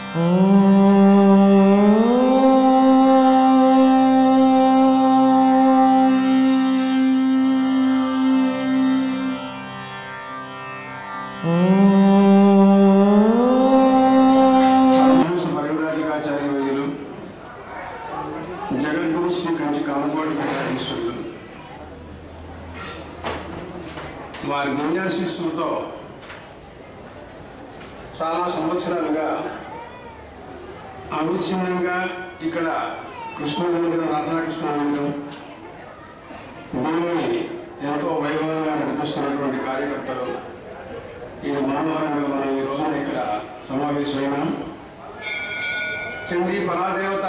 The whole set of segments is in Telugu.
హంస పరివ్రాజకాచార్య వైద్యులు జగద్గురు శ్రీ కంచి కామకోటి పీఠాధీశ్వరులు వారి దివ్యాశిస్సులతో చాలా సంవత్సరాలుగా అవిచ్ఛిన్నంగా ఇక్కడ కృష్ణ మందిరం రాధాకృష్ణ మందిరం భూమిని ఎంతో వైభవంగా నడిపిస్తున్నటువంటి కార్యకర్తలు ఇది మనోహరంగా మనం ఈ రోజున ఇక్కడ సమావేశమైనాం చండీ పరాదేవత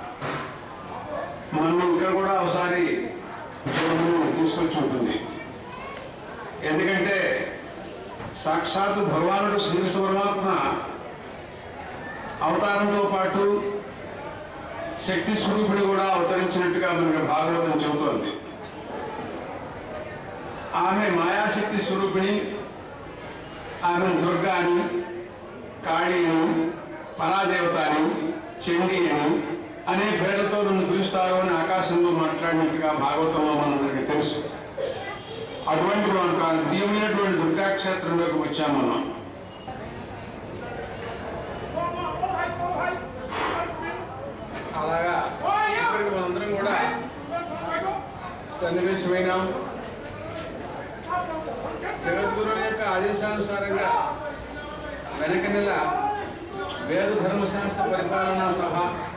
మనం ఇక్కడ కూడా ఒకసారి చూడమని తీసుకొచ్చి ఉంటుంది ఎందుకంటే సాక్షాత్తు భగవానుడు శ్రీకృష్ణ పరమాత్మ అవతారంతో పాటు శక్తి స్వరూపుడు కూడా అవతరించినట్టుగా మనకు భాగవతం చెబుతోంది ఆమె మాయాశక్తి స్వరూపిణి ఆమె దుర్గా అని కాళీ అని పరాదేవత అని చండీ అని అనే పేర్లతో నన్ను పిలుస్తారు అని ఆకాశంలో మాట్లాడినట్టుగా భాగవతంలో మనందరికీ తెలుసు అటువంటి ఒక దివ్యమైనటువంటి దుర్గా క్షేత్రంలోకి వచ్చాం మనం అలాగా ఇక్కడికి మనందరం కూడా సన్నివేశమైనాం జగద్గురుల యొక్క ఆదేశానుసారంగా వెనక నెల వేద ధర్మశాస్త్ర పరిపాలనా సభ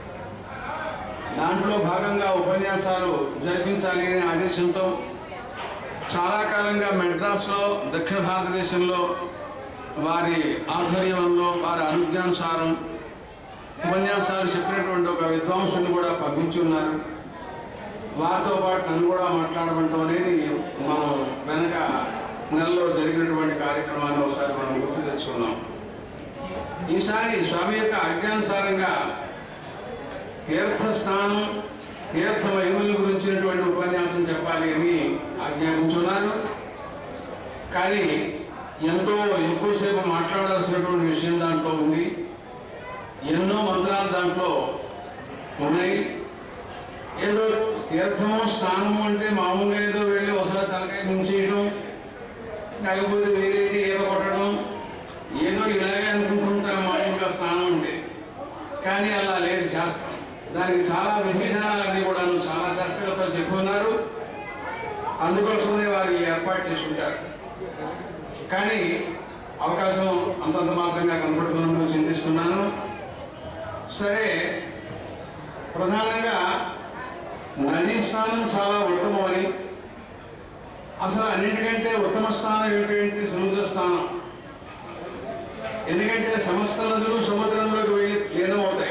దాంట్లో భాగంగా ఉపన్యాసాలు జరిపించాలి అనే ఆదేశంతో చాలా కాలంగా మెడ్రాస్లో దక్షిణ భారతదేశంలో వారి ఆధ్వర్యంలో వారి అనుజ్ఞానుసారం ఉపన్యాసాలు చెప్పినటువంటి ఒక విద్వాంసుని కూడా పంపించి ఉన్నారు వారితో పాటు నన్ను కూడా మాట్లాడమంటాం అనేది మనం వెనక నెలలో జరిగినటువంటి కార్యక్రమాన్ని ఒకసారి మనం గుర్తు తెచ్చుకున్నాం ఈసారి స్వామి యొక్క ఆజ్ఞానుసారంగా తీర్థ స్నానం తీర్థ మహిమల గురించినటువంటి ఉపన్యాసం చెప్పాలి అని ఆజ్ఞాపించున్నారు కానీ ఎంతో ఎక్కువసేపు మాట్లాడాల్సినటువంటి విషయం దాంట్లో ఉంది ఎన్నో మంత్రాలు దాంట్లో ఉన్నాయి ఏదో తీర్థము స్నానము అంటే మామూలుగా ఏదో వెళ్ళి ఒకసారి తలకాయ ముంచేయడం లేకపోతే వేరేది ఏదో కొట్టడం ఏదో ఇలాగే అనుకుంటుంటాం మామూలుగా స్నానం అంటే కానీ అలా లేదు శాస్త్రం దానికి చాలా విధానాలన్నీ కూడా చాలా శాస్త్రవేత్తలు చెప్పుకున్నారు అందుకోసమే వారు ఈ ఏర్పాటు చేసుకుంటారు కానీ అవకాశం అంతంత మాత్రంగా కనపడుతున్నప్పుడు చింతిస్తున్నాను సరే ప్రధానంగా నదీ స్నానం చాలా ఉత్తమమని అసలు అన్నింటికంటే ఉత్తమ స్థానం ఏమిటంటే సముద్ర స్నానం ఎందుకంటే సమస్త నదులు సముద్రంలోకి వెళ్ళి లీనమవుతాయి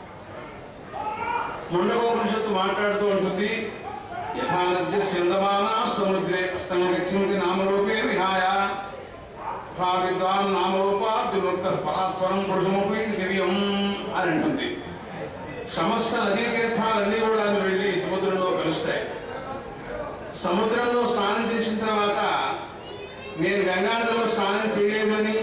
ముండకోపనిషత్తు మాట్లాడుతూ ఉంటుంది యథానద్య సింధమాన సముద్రే స్తమ గచ్చంతి నామరూపే విహాయ యథా విద్వాన్ నామరూపాత్ విముక్త పరాత్పరం పురుషముపి దివ్యం అని అంటుంది సమస్త నదీ తీర్థాలన్నీ కూడా వెళ్ళి సముద్రంలో కలుస్తాయి సముద్రంలో స్నానం చేసిన తర్వాత నేను గంగానదిలో స్నానం చేయలేదని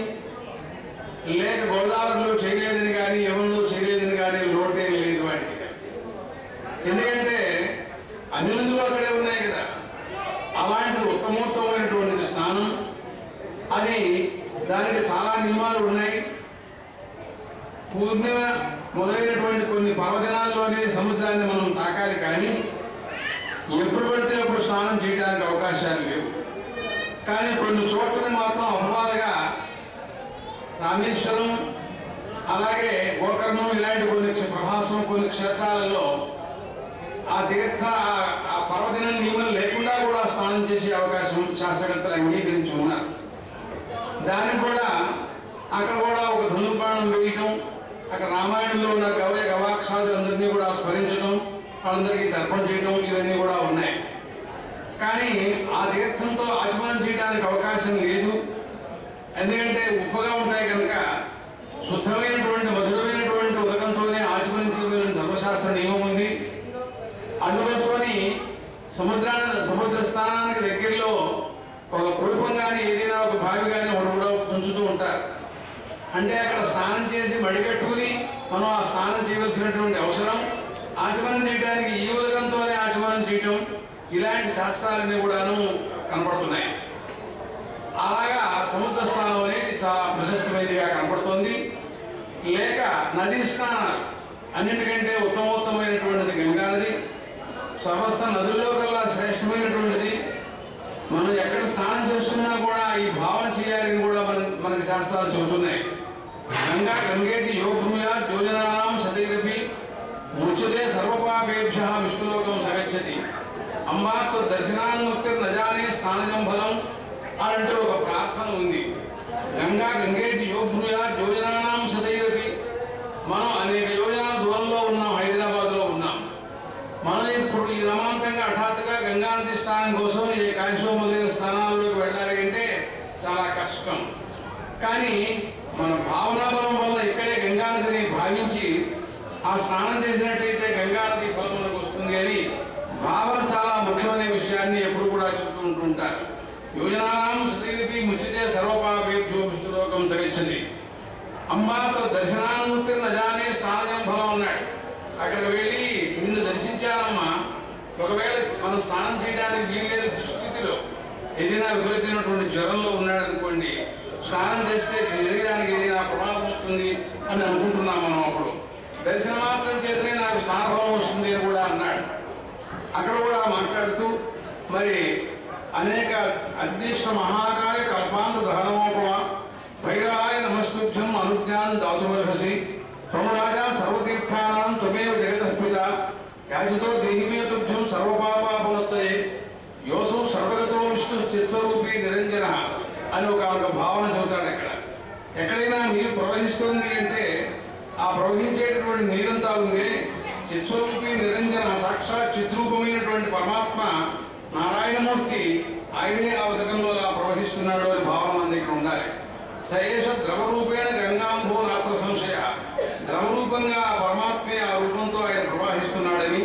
లేక గోదావరిలో చేయలేదని కానీ యమునలో చేయలేదని కానీ లోటే లేదు వాటికి ఎందుకంటే అన్ని నదులు అక్కడే ఉన్నాయి కదా అలాంటి ఉత్తమోత్తమైనటువంటి స్నానం అది దానికి చాలా నియమాలు ఉన్నాయి పూర్ణిమ మొదలైనటువంటి కొన్ని పర్వదినాల్లోనే సముద్రాన్ని మనం తాకాలి కానీ ఎప్పుడు పడితే అప్పుడు స్నానం చేయడానికి అవకాశాలు లేవు కానీ కొన్ని చోట్ల మాత్రం అపవాదగా రామేశ్వరం అలాగే గోకర్ణం ఇలాంటి కొన్ని క్షే- ప్రభాసం కొన్ని క్షేత్రాలలో ఆ తీర్థ ఆ- ఆ పర్వదిన నియమం లేకుండా కూడా స్నానం చేసే అవకాశం శాస్త్రవేత్తలు అంగీకరించి ఉన్నారు దానికి కూడా అక్కడ కూడా ఒక ధనుర్బాణం వేయటం అక్కడ రామాయణంలో ఉన్న గవయ గవాక్షాదులు అందరినీ కూడా స్మరించడం వాళ్ళందరికీ తర్పణ చేయడం ఇవన్నీ కూడా ఉన్నాయి కానీ ఆ తీర్థంతో ఆచమనం చేయడానికి అవకాశం లేదు ఎందుకంటే ఉప్పుగా ఉంటాయి కనుక శుద్ధమైనటువంటి మధురమైనటువంటి ఉదకంతోనే ఆచమనించవలసిన ధర్మశాస్త్ర నియమం ఉంది అందుకోసమని సముద్రాన్ని సముద్ర స్థానానికి దగ్గరలో ఒక కుటుంబం కానీ ఏదైనా ఒక బావి కానీ ఒకటి కూడా ఉంచుతూ ఉంటారు అంటే అక్కడ స్నానం చేసి మడికట్టుకుని మనం ఆ స్నానం చేయవలసినటువంటి అవసరం ఆచమనం చేయడానికి ఈ ఉదకంతోనే ఆచమనం చేయటం ఇలాంటి శాస్త్రాలన్నీ కూడాను కనపడుతున్నాయి అలాగా సముద్ర స్నానం అనేది చాలా ప్రశస్తమైనదిగా కనపడుతోంది లేక నదీ స్నానాలు అన్నిటికంటే ఉత్తమోత్తమైనటువంటిది గంగా నది సమస్త నదుల్లో కల్లా శ్రేష్టమైనటువంటిది మనం ఎక్కడ స్నానం చేస్తున్నా కూడా ఈ భావన చేయాలని కూడా మన మనకి శాస్త్రాలు చెబుతున్నాయి గంగా గంగేటి యోగృయ యోజనానాం సతైరపి ముచ్యతే సర్వపాపేభ్య విష్ణులోకం సగచ్చతి అంబాత్వ దర్శనాన్ముక్తి నజానే స్నానజం ఫలం అని అంటే ఒక ప్రార్థన ఉంది గంగా గంగేటి యోగృయ యోజనానాం సతైరపి మనం అనేక యోజనాల దూరంలో ఉన్నాం హైదరాబాద్లో ఉన్నాం మనం ఇప్పుడు ఈ రమాంతంగా హఠాత్తుగా గంగా నది స్నానం కోసం ఈ కాశో మొదలైన స్థానాల్లోకి వెళ్ళాలి అంటే చాలా కష్టం కానీ మన భావనా బలం వల్ల ఇక్కడే గంగా నదిని భావించి ఆ స్నానం చేసినట్టయితే గంగా నది ఫలం మనకు వస్తుంది అని భావన చాలా ముఖ్యమైన విషయాన్ని ఎప్పుడు కూడా చెప్తూ ఉంటుంటారు యోజనానాం సతీలిపి ముచ్చితే సర్వపాపేభ్యో విష్ణులోకం సగచ్చది అమ్మాతో దర్శనానుమతి నజానే స్నానం ఫలం అన్నాడు అక్కడికి వెళ్ళి నిన్ను దర్శించానమ్మా ఒకవేళ మనం స్నానం చేయడానికి వీల్లేని దుస్థితిలో ఏదైనా విపరీతమైనటువంటి జ్వరంలో ఉన్నాడు అనుకోండి స్నానం చేస్తే శరీరానికి ఏదైనా ప్రమాదం వస్తుంది అని అనుకుంటున్నాం మనం అప్పుడు దర్శనం మాత్రం చేతనే నాకు స్నానఫలం వస్తుంది అని కూడా అన్నాడు అక్కడ కూడా మాట్లాడుతూ మరి అనేక అతిదీక్ష మహాకాయ కల్పాంత దహనమోపమ భైరవాయ నమస్తుభ్యం అనుజ్ఞానం దాతుమర్హసి త్వం రాజా సర్వతీర్థానాం త్వమేవ జగతస్పిత యాచితో దేహిమే తుభ్యం సర్వపాపాపునత్తయే యోసౌ సర్వగతో విష్ణు చిత్స్వరూపీ నిరంజన అని ఒక ఒక భావన చెబుతాడు అక్కడ ఎక్కడైనా నీరు ప్రవహిస్తోంది అంటే ఆ ప్రవహించేటటువంటి నీరంతా ఉంది చిత్స్వరూపి నిరంజన సాక్షాత్ చిద్రూపమైనటువంటి పరమాత్మ నారాయణమూర్తి ఆయనే ఆ ఉదకంలో అలా ప్రవహిస్తున్నాడు అని భావన మన దగ్గర ఉండాలి సయేష ద్రవరూపేణ గంగాంభో నాత్ర సంశయ ద్రవరూపంగా ఆ పరమాత్మే ఆ రూపంతో ఆయన ప్రవహిస్తున్నాడని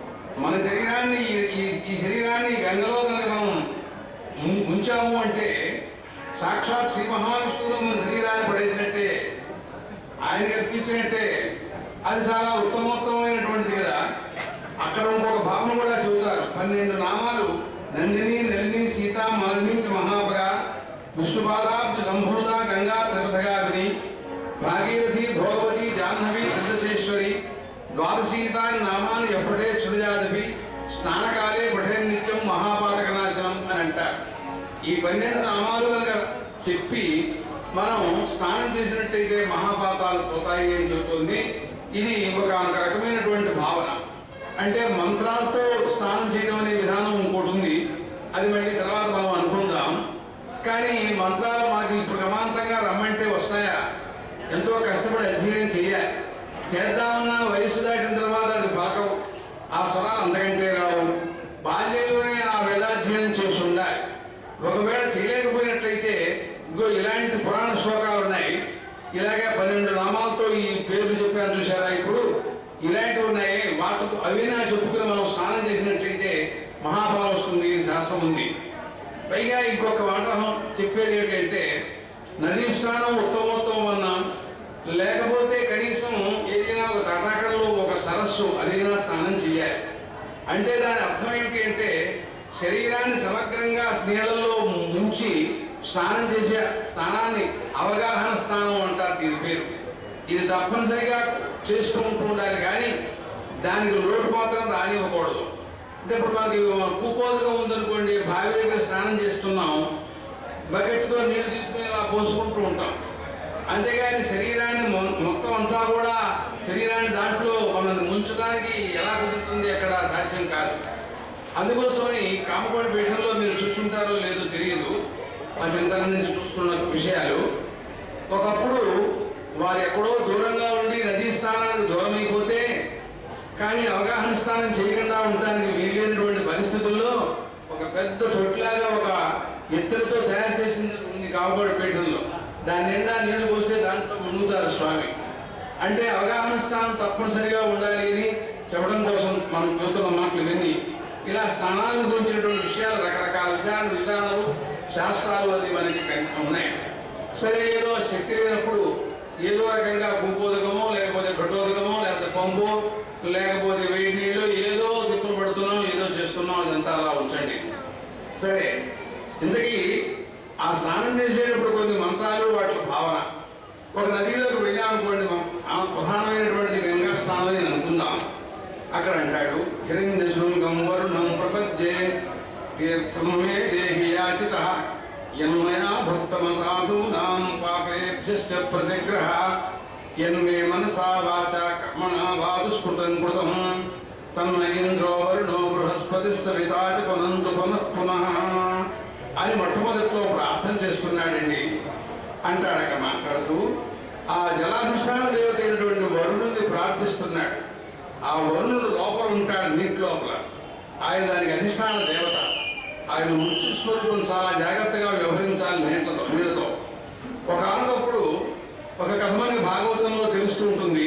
మన శరీరాన్ని ఈ- ఈ- ఈ శరీరాన్ని గంగలో కనుక మనం ఉం- ఉంచాము అంటే సాక్షాత్ శ్రీ మహావిష్ణువులో మన శరీరాన్ని పడేసినట్టే ఆయన కల్పించినట్టే అది చాలా ఉత్తమోత్తమైనటువంటిది కదా అక్కడ ఇంకొక భావన కూడా చెబుతారు పన్నెండు నామాలు నందిని నలిని సీత మాలిని చ మహాపగా విష్ణుపాదాబ్జ సంభూత గంగా త్రిపథగా విని భాగీరథి భోగవతి జాహ్నవి త్రిదశేశ్వరి ద్వాదశీతాని నామాలు ఎప్పటే చుడజాదపి స్నానకాలే పఠే నిత్యం మహాపాతక నాశనం అని అంటారు ఈ పన్నెండు నామాలు కనుక చెప్పి మనం స్నానం చేసినట్టయితే మహాపాతాలు పోతాయి అని చెబుతోంది ఇది ఒక ఒక రకమైనటువంటి భావన అంటే మంత్రాలతో స్నానం చేయడం అనే విధానం ఇంకోటి ఉంది అది మళ్ళీ తర్వాత మనం అనుకుందాం కానీ మంత్రాలు మనకి ఇప్పుడు గమాంతంగా రమ్మంటే వస్తాయా ఎంతో కష్టపడి అధ్యయనం చేయాలి చేద్దామన్న వయసు దాటిన తర్వాత అది పలకవు ఆ స్వరాలు అంతకంటే రావు బాల్యంలోనే ఆ వేదాధ్యయనం చేసి ఉండాలి ఒకవేళ చేయలేకపోయినట్లయితే ఇంకో ఇలాంటి పురాణ శ్లోకాలు ఉన్నాయి ఇలాగే పన్నెండు నామాలతో ఈ పేర్లు చెప్పారు చూసారా ఇప్పుడు ఇలాంటివి ఉన్నాయి వాటితో అవినా చెప్పుకుని మనం స్నానం చేసినట్లయితే మహాఫలం వస్తుంది అని శాస్త్రం ఉంది పైగా ఇంకొక మాట చెప్పేది ఏంటంటే నదీ స్నానం ఉత్తమోత్తమం అన్నాం లేకపోతే కనీసం ఏదైనా ఒక తటాకంలో ఒక సరస్సు అదైనా స్నానం చేయాలి అంటే దాని అర్థం ఏంటి అంటే శరీరాన్ని సమగ్రంగా నీళ్ళలో ముంచి స్నానం చేసే స్నానాన్ని అవగాహన స్నానం అంటారు దీని పేరు ఇది తప్పనిసరిగా చేస్తూ ఉంటూ ఉండాలి కానీ దానికి లోటు మాత్రం రానివ్వకూడదు అంటే ఇప్పుడు మనకి కూపోదుగా ఉందనుకోండి బావి దగ్గర స్నానం చేస్తున్నాం బకెట్తో నీళ్లు తీసుకుని ఇలా పోసుకుంటూ ఉంటాం అంతేగాని శరీరాన్ని మొ- మొత్తం అంతా కూడా శరీరాన్ని దాంట్లో మనల్ని ముంచడానికి ఎలా కుదురుతుంది అక్కడ సాధ్యం కాదు అందుకోసమని కామకోడి పీఠంలో మీరు చూస్తుంటారో లేదో తెలియదు ఆ చింతన నుంచి చూస్తున్న విషయాలు ఒకప్పుడు వారు ఎక్కడో దూరంగా ఉండి నదీ స్నానానికి దూరం అయిపోతే కానీ అవగాహన స్నానం చేయకుండా ఉండడానికి వీలైనటువంటి పరిస్థితుల్లో ఒక పెద్ద తొట్టిలాగా ఒక ఎత్తులతో తయారు చేసింది ఉంది కావగోడ పీఠంలో దాని నిండా నీళ్లు పోస్తే దాంట్లో మునుగుతారు స్వామి అంటే అవగాహన స్నానం తప్పనిసరిగా ఉండాలి అని చెప్పడం కోసం మనం చూస్తున్న మాటలు ఇవన్నీ ఇలా స్నానాలను గురించినటువంటి విషయాలు రకరకాల విచారణ విధానాలు శాస్త్రాలు అది మనకి కన్- ఉన్నాయి సరే ఏదో శక్తి లేనప్పుడు ఏదో రకంగా కుంపోదకమో లేకపోతే ఘటోదకమో లేకపోతే పంపు లేకపోతే వేడి నీళ్ళు ఏదో తిప్పబడుతున్నాం ఏదో చేస్తున్నాం అదంతా అలా ఉంచండి సరే ఇంతకీ ఆ స్నానం చేసేటప్పుడు కొన్ని మంత్రాలు వాటి భావన ఒక నదిలోకి వెళ్ళామనుకోండి మనం ఆ ప్రధానమైనటువంటి గంగా స్నానం అని అనుకుందాం అక్కడ అంటాడు హిరణ్య శృంగం వరుణం ప్రపద్యే తీర్థం మే దేహి యాచిత యన్మయా భక్తమ సాధూనాం పాపేభ్యశ్చ ప్రతిగ్రహ యన్మే మనసా వాచా కర్మణా వాదుస్మృతం కృతం తన్న ఇంద్రో వరుణో బృహస్పతి సవితా చ పునంతు పునః పునః అని మొట్టమొదట్లో ప్రార్థన చేసుకున్నాడండి అంటాడు అక్కడ మాట్లాడుతూ ఆ జలాధిష్టాన దేవత అయినటువంటి వరుణుని ప్రార్థిస్తున్నాడు ఆ వరుణుడు లోపల ఉంటాడు నీటి లోపల ఆయన దానికి అధిష్టాన దేవత ఆయన మృత్యు స్వరూపం చాలా జాగ్రత్తగా వ్యవహరించాలి నీళ్లతో నీళ్ళతో ఒక ఆనకప్పుడు ఒక కథ మనకి భాగవతంలో తెలుస్తూ ఉంటుంది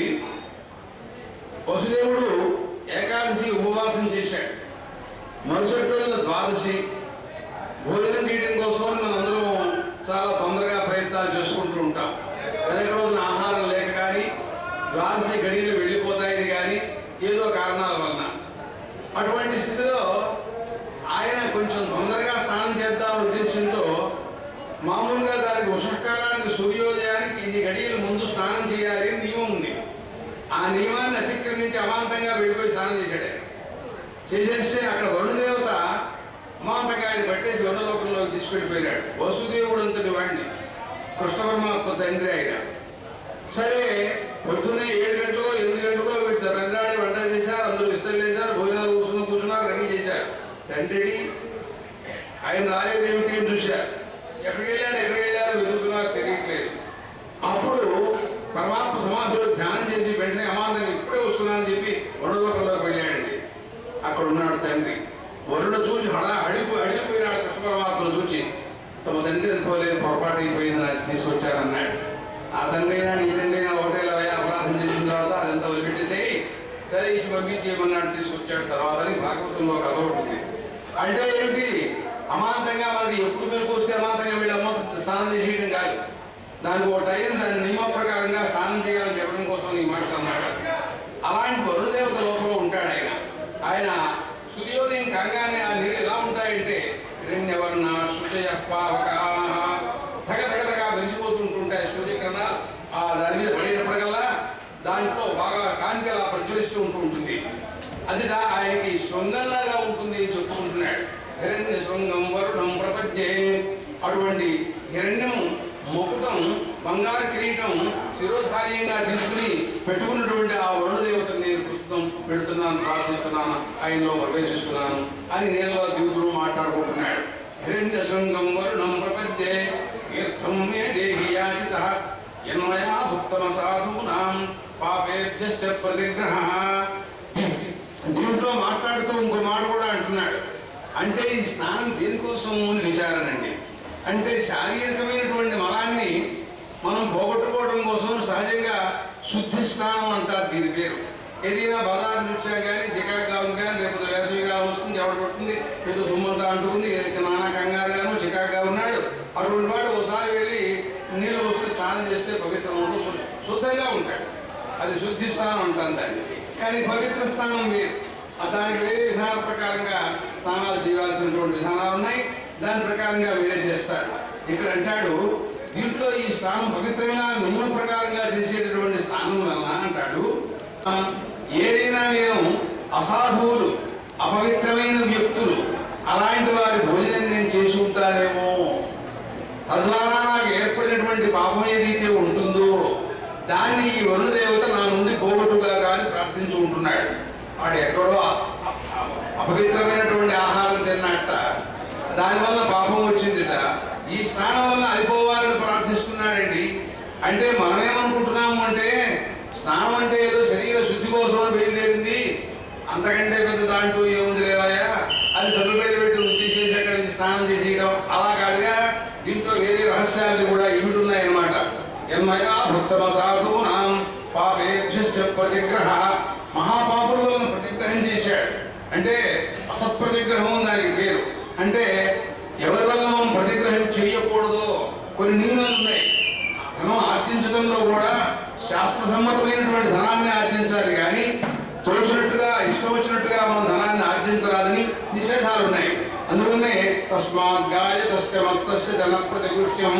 వసుదేవుడు ఏకాదశి ఉపవాసం చేశాడు మరుసటి రోజున ద్వాదశి భోజనం చేయడం కోసం మనందరం చాలా తొందరగా ప్రయత్నాలు చేసుకుంటూ ఉంటాం వెనక రోజున ఆహారం లేక కానీ ద్వాదశి గడియలు వెళ్ళిపోతాయని కానీ ఏదో కారణాల వలన అటువంటి స్థితిలో ఆయన కొంచెం తొందరగా స్నానం చేద్దాం ఉద్దేశంతో మామూలుగా దానికి ఉషకాలానికి సూర్యోదయానికి ఇన్ని గడియలు ముందు స్నానం చేయాలి అని నియమం ఉంది ఆ నియమాన్ని అతిక్రమించి అమాంతంగా వెళ్ళిపోయి స్నానం చేశాడు ఆయన చేసేస్తే అక్కడ వరుణదేవత అమాంతంగా ఆయన పట్టేసి వరుణలోకంలోకి తీసుకెళ్ళిపోయినాడు వసుదేవుడు అంతటి వాడిని కృష్ణ పరమాత్మ తండ్రి ఆయన సరే పొద్దున్నే ఏడు గంటలో ఎనిమిది గంటలో వీటి పెద్దరాడే వంట చేశారు అందరూ ఇష్టం చేశారు భోజనాలు కూర్చుని కూర్చున్నారు రెడీ చేశారు తండ్రి ఆయన రాలేదు ఏమిటి అని చూశారు ఎక్కడికి వెళ్ళాడు ఎక్కడికి వెళ్ళారు వెతుకుతున్నారు తెలియట్లేదు అప్పుడు పరమాత్మ సమాధిలో ధ్యానం చేసి వెంటనే అమాంతంగా ఇప్పుడే వస్తున్నానని చెప్పి వరుణలోకంలోకి వెళ్ళాడండి అక్కడ ఉన్నాడు తండ్రి వరుణ చూసి హడా అడిగి అడిగిపోయినాడు కృష్ణ పరమాత్మను చూసి తమ తండ్రి అనుకోలేదు పొరపాటు అయిపోయింది నాకు తీసుకొచ్చారన్నాడు ఆ తండ్రి అయినా నీ తండ్రి అయినా ఒకటేలా అపరాధం చేసిన తర్వాత అదంతా వదిలిపెట్టేసేయి సరే ఇచ్చి పంపించేయమన్నాడు తీసుకొచ్చాడు తర్వాత అని భాగవతంలో కథ ఉంటుంది అంటే ఏంటి అమాంతంగా మనకి ఎప్పుడు పిలుపు వస్తే అమాంతంగా వీళ్ళు అమ్మ స్నానం చేసేయడం కాదు దానికి ఒక టైం దాని నియమ ప్రకారంగా స్నానం చేయాలని చెప్పడం కోసం ఈ మాట అన్నాడు అలాంటి వరుణదేవత లోపల ఉంటాడు ఆయన ఆయన సూర్యోదయం కాగానే ఆ నీళ్ళు ఎలా ఉంటాయంటే హిరణ్యవర్ణ శుచయ పావక తగ తగ తగ మెరిసిపోతుంటుంటాయి సూర్యకిరణాలు ఆ దాని మీద పడినప్పటికల్లా దాంట్లో బాగా కాంతి అలా ప్రజ్వలిస్తూ ఉంటూ ఉంటుంది అది ఆయనకి శృంగంలాగా ఉంటుంది అని చెప్పుకుంటున్నాడు హిరణ్య శృంగం వరుణం ప్రపంచే అటువంటి హిరణ్యం ముకుటం బంగారు కిరీటం శిరోధార్యంగా తీసుకుని పెట్టుకున్నటువంటి ఆ వరుణ దేవతను నేను ప్రస్తుతం పెడుతున్నాను ప్రార్థిస్తున్నాను ఆయనలో ప్రవేశిస్తున్నాను అని నేను దేవుడు మాట్లాడుకుంటున్నాడు హిరణ్య శృంగం వరుణం ప్రపంచే తీర్థం మే దేహి యాచిత యన్మయా భుక్తమ సాధూనాం పాపేభ్యశ్చ ప్రతిగ్రహ దీంట్లో మాట్లాడుతూ ఇంకో మాట కూడా అంటున్నాడు అంటే ఈ స్నానం దేనికోసం అని విచారణండి అంటే శారీరకమైనటువంటి మలాన్ని మనం పోగొట్టుకోవడం కోసం సహజంగా శుద్ధి స్నానం అంటారు దీని పేరు ఏదైనా బజార్ నుంచి కానీ చికాకుగా ఉంది కానీ లేకపోతే వేసవిగా వస్తుంది ఎవడు పడుతుంది ఏదో దుమ్మంతా అంటుంది ఏదైతే నానా కంగారుగాను చికాకుగా ఉన్నాడు అటువంటి వాడు ఒకసారి వెళ్ళి నీళ్ళు పోసుకుని స్నానం చేస్తే పవిత్రం ఉంటూ శు- శుద్ధంగా ఉంటాడు అది శుద్ధి స్నానం అంటాను దాన్ని కానీ పవిత్ర స్నానం వేరు ఆ దానికి వేరే విధానాల ప్రకారంగా స్నానాలు చేయాల్సినటువంటి విధానాలు ఉన్నాయి దాని ప్రకారంగా వేరే చేస్తాడు ఇక్కడ అంటాడు దీంట్లో ఈ స్నానం పవిత్రంగా నియమ ప్రకారంగా చేసేటటువంటి స్నానం వలన అంటాడు ఆ, ఏదైనా నేను అసాధువులు అపవిత్రమైన వ్యక్తులు అలాంటి వారి భోజనం నేను చేసి ఉంటానేమో తద్వారా నాకు ఏర్పడినటువంటి పాపం ఏదైతే ఉంటుందో దాన్ని ఈ వరుణ దేవత నా నుండి పోగొట్టుగా కానీ ప్రార్థించుకుంటున్నాడు వాడు ఎక్కడో అ- అ- అపవిత్రమైనటువంటి ఆహారం తిన్నట్ట దానివల్ల పాపం వచ్చిందిట ఈ స్నానం వల్ల అయిపోవాలని ప్రార్థిస్తున్నాడండి అంటే మనమేమనుకుంటున్నాము అంటే స్నానం అంటే ఏదో శరీర శుద్ధి కోసం అని బయలుదేరింది అంతకంటే పెద్ద దాంట్లో ఏముంది లేవయ్యా అది సభ్యులు పెట్టి వృద్ధి చేసి అక్కడి నుంచి స్నానం చేసేయడం అలా కాదుగా దీంట్లో వేరే రహస్యాలు కూడా ఇమిడి ఉన్నాయన్నమాట ఎన్మయా భక్తమ సాధూనాం పాపేభ్యశ్చ ప్రతిగ్రహ మహాపాపుల వలన ప్రతిగ్రహం చేశాడు అంటే అసత్ప్రతిగ్రహం దానికి పేరు అంటే ఎవరి వల్ల మనం ప్రతిగ్రహం చేయకూడదో కొన్ని నియమాలు ఉన్నాయి ధనం ఆర్జించడంలో కూడా శాస్త్రసమ్మతమైనటువంటి ధనాన్ని ఆర్జించాలి కానీ తోచినట్టుగా ఇష్టం వచ్చినట్టుగా మనం ధనాన్ని ఆర్జించరాదని నిషేధాలు ఉన్నాయి అందువల్లనే తస్మాత్ గాయ తస్య మత్తస్య జన ప్రతికృష్ట్యం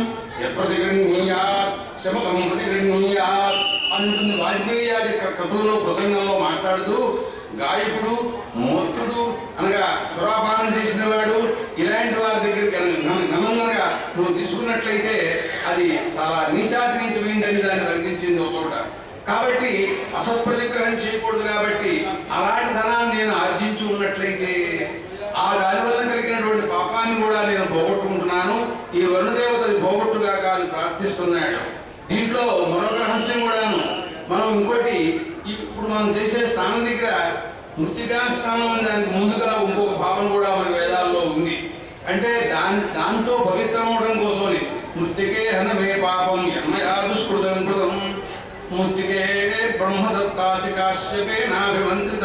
ప్రతిగృహ్ణీయాత్ శమకం ప్రతిగృహ్ణీయాత్ అంటుంది వాజ్పేయి గారి కథలో ప్రసంగంలో మాట్లాడుతూ గాయకుడు మొత్తుడు అనగా సురాపానం చేసిన వాడు ఇలాంటి వారి దగ్గర ఘనం కనుక నువ్వు తీసుకున్నట్లయితే అది చాలా నీచాతి నీచమైందని దాన్ని వర్ణించింది ఒక చోట కాబట్టి అసత్ప్రతిగ్రహం చేయకూడదు కాబట్టి అలాంటి ధనాన్ని నేను ఆర్జించి ఉన్నట్లయితే ఆ దాని వల్ల కలిగినటువంటి పాపాన్ని కూడా నేను పోగొట్టుకుంటున్నాను ఈ వరుణదేవత అది పోగొట్టుగా కాదు ప్రార్థిస్తున్నాడు దీంట్లో మరొక రహస్యం కూడాను మనం ఇంకోటి ఈ- ఇప్పుడు మనం చేసే స్నానం దగ్గర మృతికా స్నానం అనే దానికి ముందుగా ఇంకొక భావం కూడా మన వేదాల్లో ఉంది అంటే దాని దాంతో పవిత్రమవడం కోసమని మృతికే హనమే పాపం ఎన్నయా దుష్కృతం కృతం మృతికే బ్రహ్మదత్తాసి కాశ్యపే నాభిమంత్రిత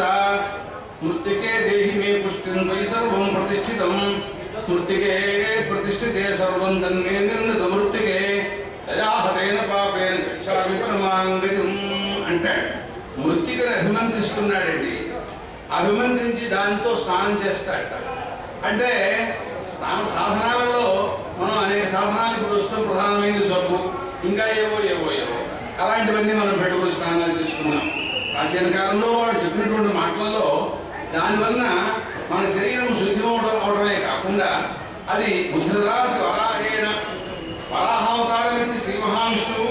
మృతికే దేహి మే పుష్టిం వై సర్వం ప్రతిష్ఠితం మృతికే ప్రతిష్ఠితే సర్వం తన్మే నిర్ణిత మృతికే దయాహతైన పాపేన గచ్చామి పరమాంగతిం అంటాడు మృతికను అభిమంత్రిస్తున్నాడండి అభిమంత్రించి దాంతో స్నానం చేస్తాడట అంటే స్నాన సాధనాలలో మనం అనేక సాధనాలు ఇప్పుడు వస్తున్న ప్రధానమైనది సబ్బు ఇంకా ఏవో ఏవో ఏవో అలాంటివన్నీ మనం పెట్టుకుని స్నానాలు చేసుకున్నాం ప్రాచీన కాలంలో వాడు చెప్పినటువంటి మాటలలో దానివల్ల మన శరీరం శుద్ధి అవడం అవడమే కాకుండా అది బుద్ధిదాసి వరాహేణ వరాహావతారం ఎత్తి శ్రీ మహావిష్ణువు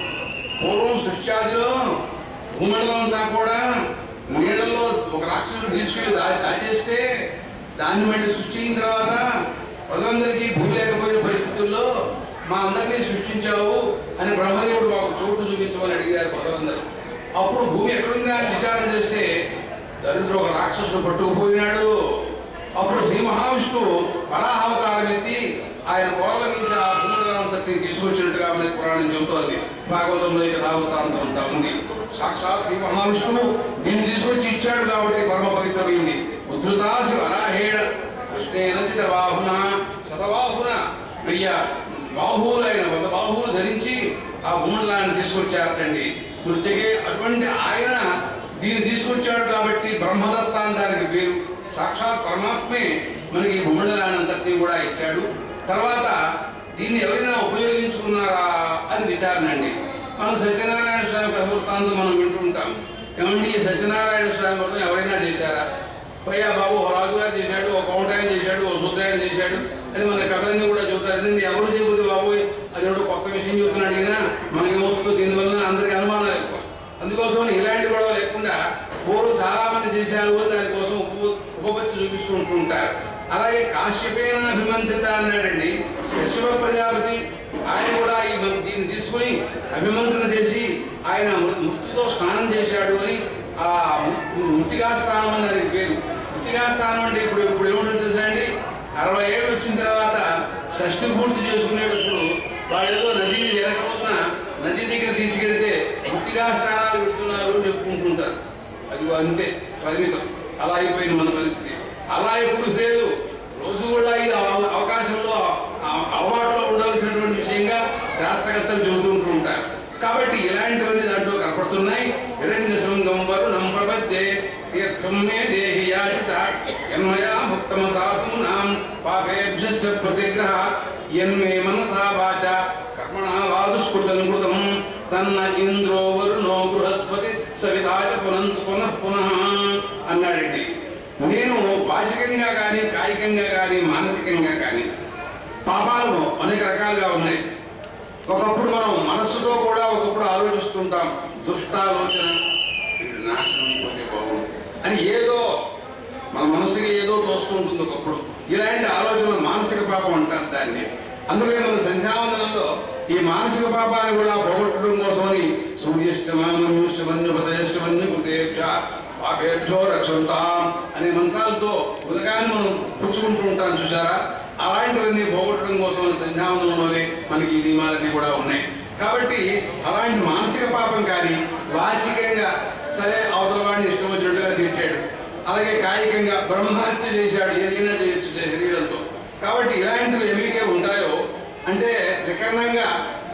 పూర్వం సృష్ట్యాదిలో భూమండలం అంతా కూడా నీళ్ళలో ఒక రాక్షసుడు తీసుకెళ్లి దా దాచేస్తే దాన్ని మళ్ళీ సృష్టి అయిన తర్వాత ప్రజలందరికీ భూమి లేకపోయిన పరిస్థితుల్లో మా అందరినీ సృష్టించావు అని బ్రహ్మదేవుడు మాకు చోటు చూపించమని అడిగారు ప్రజలందరూ అప్పుడు భూమి ఎక్కడుందా అని విచారణ చేస్తే దరిద్రుడు ఒక రాక్షసుడు పట్టుకుపోయినాడు అప్పుడు శ్రీ మహావిష్ణువు వరాహావతారం ఎత్తి ఆయన కోరల నుంచి ఆ భూమండలంతటిని తీసుకొచ్చినట్టుగా మనకి పురాణం చెబుతోంది భాగవతంలో ఇక రావతాంతం అంతా ఉంది సాక్షాత్ శ్రీ మహావిష్ణువు దీన్ని తీసుకొచ్చి ఇచ్చాడు కాబట్టి పరమ పవిత్రమైంది ఉద్ధృతాసి వరాహేణ కృష్ణేన శతబాహున శతబాహున వెయ్య బాహువులైన వంద బాహువులు ధరించి ఆ భూమండలాన్ని తీసుకొచ్చారటండి మృతికే అటువంటి ఆయన దీన్ని తీసుకొచ్చాడు కాబట్టి బ్రహ్మదత్త అని దానికి పేరు సాక్షాత్ పరమాత్మే మనకి ఈ భూమండలాన్ని అంతటినీ కూడా ఇచ్చాడు తర్వాత దీన్ని ఎవరైనా ఉపయోగించుకున్నారా అని విచారణ అండి మనం సత్యనారాయణ స్వామి కథ వృత్తాంతం మనం వింటూ ఉంటాం ఏమండి ఈ సత్యనారాయణ స్వామి వ్రతం ఎవరైనా చేశారా పయ్యా బాబు ఓ రాజుగారు చేశాడు ఒక కౌంటాయన చేశాడు ఓ సూత్రాయన చేశాడు అని మన కథలన్నీ కూడా చెబుతారు అదే ఎవరు చేయబోతే బాబు అది ఎవడో కొత్త విషయం చెబుతున్నాడు అడిగినా మనకి వస్తుంది దీనివల్ల అందరికి అనుమానాలు ఎక్కువ అందుకోసం ఇలాంటి గొడవ లేకుండా పూర్వం చాలా మంది చేశారు అని దానికోసం ఉప ఉపపత్తి చూపిస్తూ ఉంటూ ఉంటారు అలాగే కాశ్యపేన అభిమంత్రిత అన్నాడండి కశ్యప ప్రజాపతి ఆయన కూడా ఈ మన- దీన్ని తీసుకుని అభిమంత్రణ చేసి ఆయన మృ- మృతితో స్నానం చేశాడు అని ఆ మృ- మృతిగా స్నానం అని దానికి పేరు మృతిగా స్నానం అంటే ఇప్పుడు ఇప్పుడు ఏమిటో తెలుసా అండి అరవై ఏళ్ళు వచ్చిన తర్వాత షష్ఠి పూర్తి చేసుకునేటప్పుడు వాళ్ళు ఏదో నది జరగ రోజున నది దగ్గర తీసుకెడితే వృత్తిగా స్నానాలు పెడుతున్నారు అని చెప్పుకుంటుంటారు అది అంతే పరిమితం అలా అయిపోయింది మన పరిస్థితి అలా ఎప్పుడు లేదు రోజు కూడా ఇది అవ- అవకాశంలో ఆ- అలవాటులో ఉండాల్సినటువంటి విషయంగా శాస్త్రకర్తలు చెబుతూ ఉంటూ ఉంటారు కాబట్టి ఇలాంటివన్నీ దాంట్లో కనపడుతున్నాయి హిరణ్య శృంగం వరుణం ప్రపద్యే తీర్థం మే దేహి యాచిత యన్మయా భక్తమ సాధూనాం పాపేభ్యశ్చ ప్రతిగ్రహ యన్మే మనసా వాచ కర్మణా వా దుష్కృతం కృతం తన్న ఇంద్రో వరుణో బృహస్పతి సవితాచ పునంతు పునః పునః అన్నాడండి నేను వాచికంగా కానీ కాయికంగా కానీ మానసికంగా కానీ పాపాలు అనేక రకాలుగా ఉన్నాయి ఒకప్పుడు మనం మనస్సుతో కూడా ఒకప్పుడు ఆలోచిస్తుంటాం దుష్టాలోచన ఇది నాశనం అయిపోతే బాగుండు అని ఏదో మన మనసుకి ఏదో తోస్తూ ఉంటుంది ఒకప్పుడు ఇలాంటి ఆలోచనలు మానసిక పాపం అంటారు దాన్ని అందుకే మన సంధ్యావందనంలో ఈ మానసిక పాపాన్ని కూడా పోగొట్టడం కోసమని సూర్యష్టమన్యుష్టమన్యుపతయష్టమన్యు కృతేభ్య పాపేభ్యో రక్షంతాం అనే మంత్రాలతో ఉదగాన్ని మనం పుచ్చుకుంటూ ఉంటాం చూసారా అలాంటివన్నీ పోగొట్టడం కోసం సంధ్యావందనంలోనే మనకి ఈ నియమాలన్నీ కూడా ఉన్నాయి కాబట్టి అలాంటి మానసిక పాపం కానీ వాచికంగా సరే అవతల వాడిని ఇష్టం వచ్చినట్టుగా తిట్టాడు అలాగే కాయికంగా బ్రహ్మహత్య చేశాడు ఏదైనా చేయొచ్చు శరీరంతో కాబట్టి ఇలాంటివి ఏవైతే ఉంటాయో అంటే త్రికరణంగా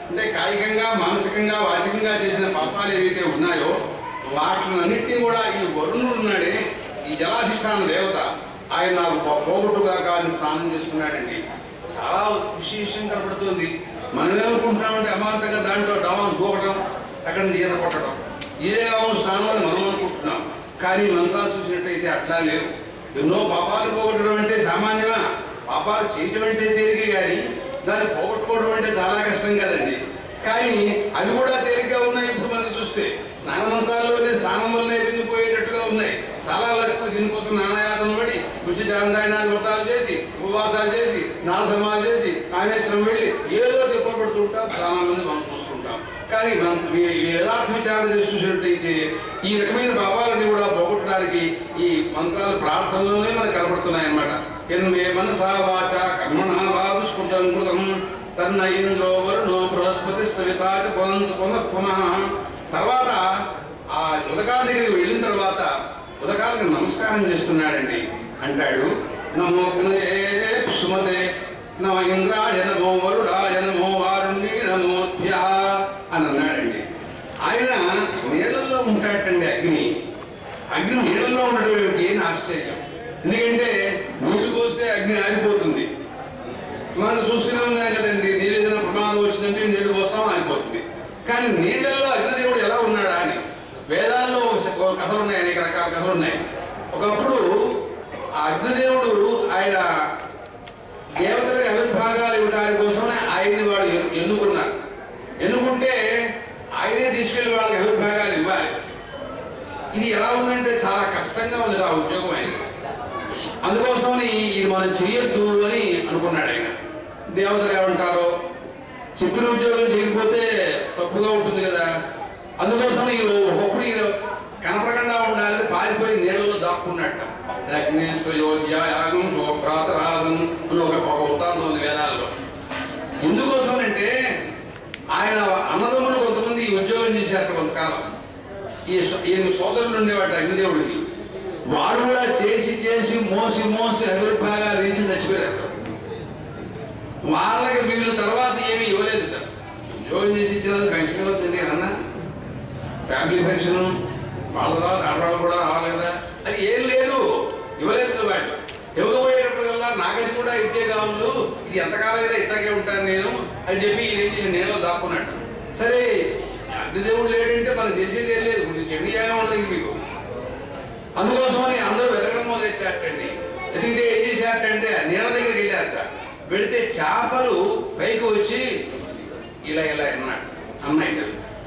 అంటే కాయికంగా మానసికంగా వాచికంగా చేసిన పాపాలు ఏవైతే ఉన్నాయో వాటినన్నింటినీ కూడా ఈ వరుణుడు ఉన్నాడే ఈ జలాధిష్టాన దేవత ఆయన నాకు పో- పోగొట్టుగా కానీ స్నానం చేసుకున్నాడండి చాలా విశేషం కనపడుతుంది మనం ఏమనుకుంటున్నామంటే అమాంతంగా దాంట్లో డమాన్ దూకటం అక్కడ నుంచి ఈత కొట్టడం ఇదే కావాలి స్నానం అని మనం అనుకుంటున్నాం కానీ మంత్రాలు చూసినట్టయితే అట్లా లేవు ఎన్నో పాపాలు పోగొట్టడం అంటే సామాన్యమా పాపాలు చేయటం అంటే తేలికే కానీ దాన్ని పోగొట్టుకోవడం అంటే చాలా కష్టం కదండి కానీ అవి కూడా తేలిగ్గా ఉన్నాయి ఇప్పుడు మనం చూస్తే స్నాన మంత్రాల్లోనే స్నానం వల్లనే వెళ్ళిపోయేటట్టుగా ఉన్నాయి చాలా వరకు దీనికోసం నానాయాతం పడి కృషి చాంద్రాయణాలు వ్రతాలు చేసి ఉపవాసాలు చేసి నారసమాలు చేసి కామేశ్వరం వెళ్ళి ఏదో తిప్పబడుతుంటాం చాలా మంది మనం చూస్తుంటాం కానీ మనం ఈ- ఈ యథార్థ విచారణ చేసి చూసినట్టయితే ఈ రకమైన పాపాలని కూడా పోగొట్టడానికి ఈ మంత్రాలు ప్రార్థనలోనే మనకు కనబడుతున్నాయి అన్నమాట ఎన్మే మనసా వాచ కర్మణ భావిస్కృతం కృతం తన్న ఇంద్రో వరుణో బృహస్పతి సవితాచ పునంత పునః పునః తర్వాత ఆ ఉదకాల దగ్గరికి వెళ్ళిన తర్వాత ఉదకాలకు నమస్కారం చేస్తున్నాడండి అంటాడు నమో గణే సుమతే నమ ఇంద్రాయ నమో వరుడాయ నమో వారుణ్ణి నమోభ్య అని అన్నాడండి ఆయన నీళ్ళల్లో ఉంటాడండి అగ్ని అగ్ని నీళ్ళల్లో ఉండడం ఏమిటి అని ఆశ్చర్యం ఎందుకంటే నీళ్లు పోస్తే అగ్ని ఆరిపోతుంది మనం చూస్తూనే ఉన్నాం కదండి నీళ్ళు ఏదైనా ప్రమాదం వచ్చిందంటే నీళ్లు పోస్తాం ఆగిపోతుంది కానీ నీళ్ళల్లో అగ్నిదేవుడు ఎలా ఉన్నాడా అని వేదాల్లో ఒక శ- ఒక కథలు ఉన్నాయి అనేక రకాల కథలు ఉన్నాయి ఒకప్పుడు ఆ అగ్నిదేవుడు ఆయన దేవతలకు ఆవిర్భాగాలు ఇవ్వడానికి కోసమే ఆయన్ని వాడు ఎన్ను- ఎన్నుకున్నారు ఎన్నుకుంటే ఆయనే తీసుకెళ్లి వాళ్ళకి ఆవిర్భాగాలు ఇవ్వాలి ఇది ఎలా ఉందంటే చాలా కష్టంగా ఉంది ఆ ఉద్యోగం ఆయన అందుకోసమని ఇది మనం చేయొద్దు అని అనుకున్నాడు ఆయన దేవతలు ఏమంటారో చెప్పిన ఉద్యోగం చేయకపోతే తప్పుగా ఉంటుంది కదా అందుకోసం ఈ ఒకప్పుడు ఈయన కనపడకుండా ఉండాలని పారిపోయి నీళ్ళలో దాక్కున్నట్ట అగ్నేశ్వయోగ్యాగం ప్రాతరాసం అని ఒక ఒక ఉత్తాంతం ఉంది వేదాల్లో ఎందుకోసం అంటే ఆయన అన్నదమ్ములు కొంతమంది ఈ ఉద్యోగం చేశారు కొంతకాలం ఈ సో- ఈయన సోదరులు ఉండేవాడు అగ్నిదేవుడికి వాడు కూడా చేసి చేసి మోసి మోసి ఆవిర్భాగాలు వేసి చచ్చిపోయారు వాళ్ళకి వీళ్ళు తర్వాత ఏమీ ఇవ్వలేదు సార్ ఉద్యోగం చేసి ఇచ్చినందుకు పెన్షన్ అవుతుంది అన్న ఫ్యామిలీ పెన్షన్ వాళ్ళ తర్వాత ఆడవాళ్ళు కూడా రావాలేదా అది ఏం లేదు ఇవ్వలేదు వాడు ఇవ్వకపోయేటప్పటికల్లా నాకది కూడా ఇచ్చే కావాలి ఇది ఎంతకాలమైనా ఇట్లాగే ఉంటాను నేను అని చెప్పి ఇది ఏం చేసి నేను దాక్కున్నాడు సరే అగ్నిదేవుడు లేడంటే మనం చేసేది ఏం లేదు కొంచెం చెడు ఏమీ ఉండదు ఇంక మీకు అందుకోసమని అందరూ వెతకడం మొదలెట్టారటండి ఎదిగితే ఏం చేశారటంటే నీళ్ళ దగ్గరికి వెళ్ళారట వెళితే చేపలు పైకి వచ్చి ఇలా ఇలా అన్నాడు అన్నాయి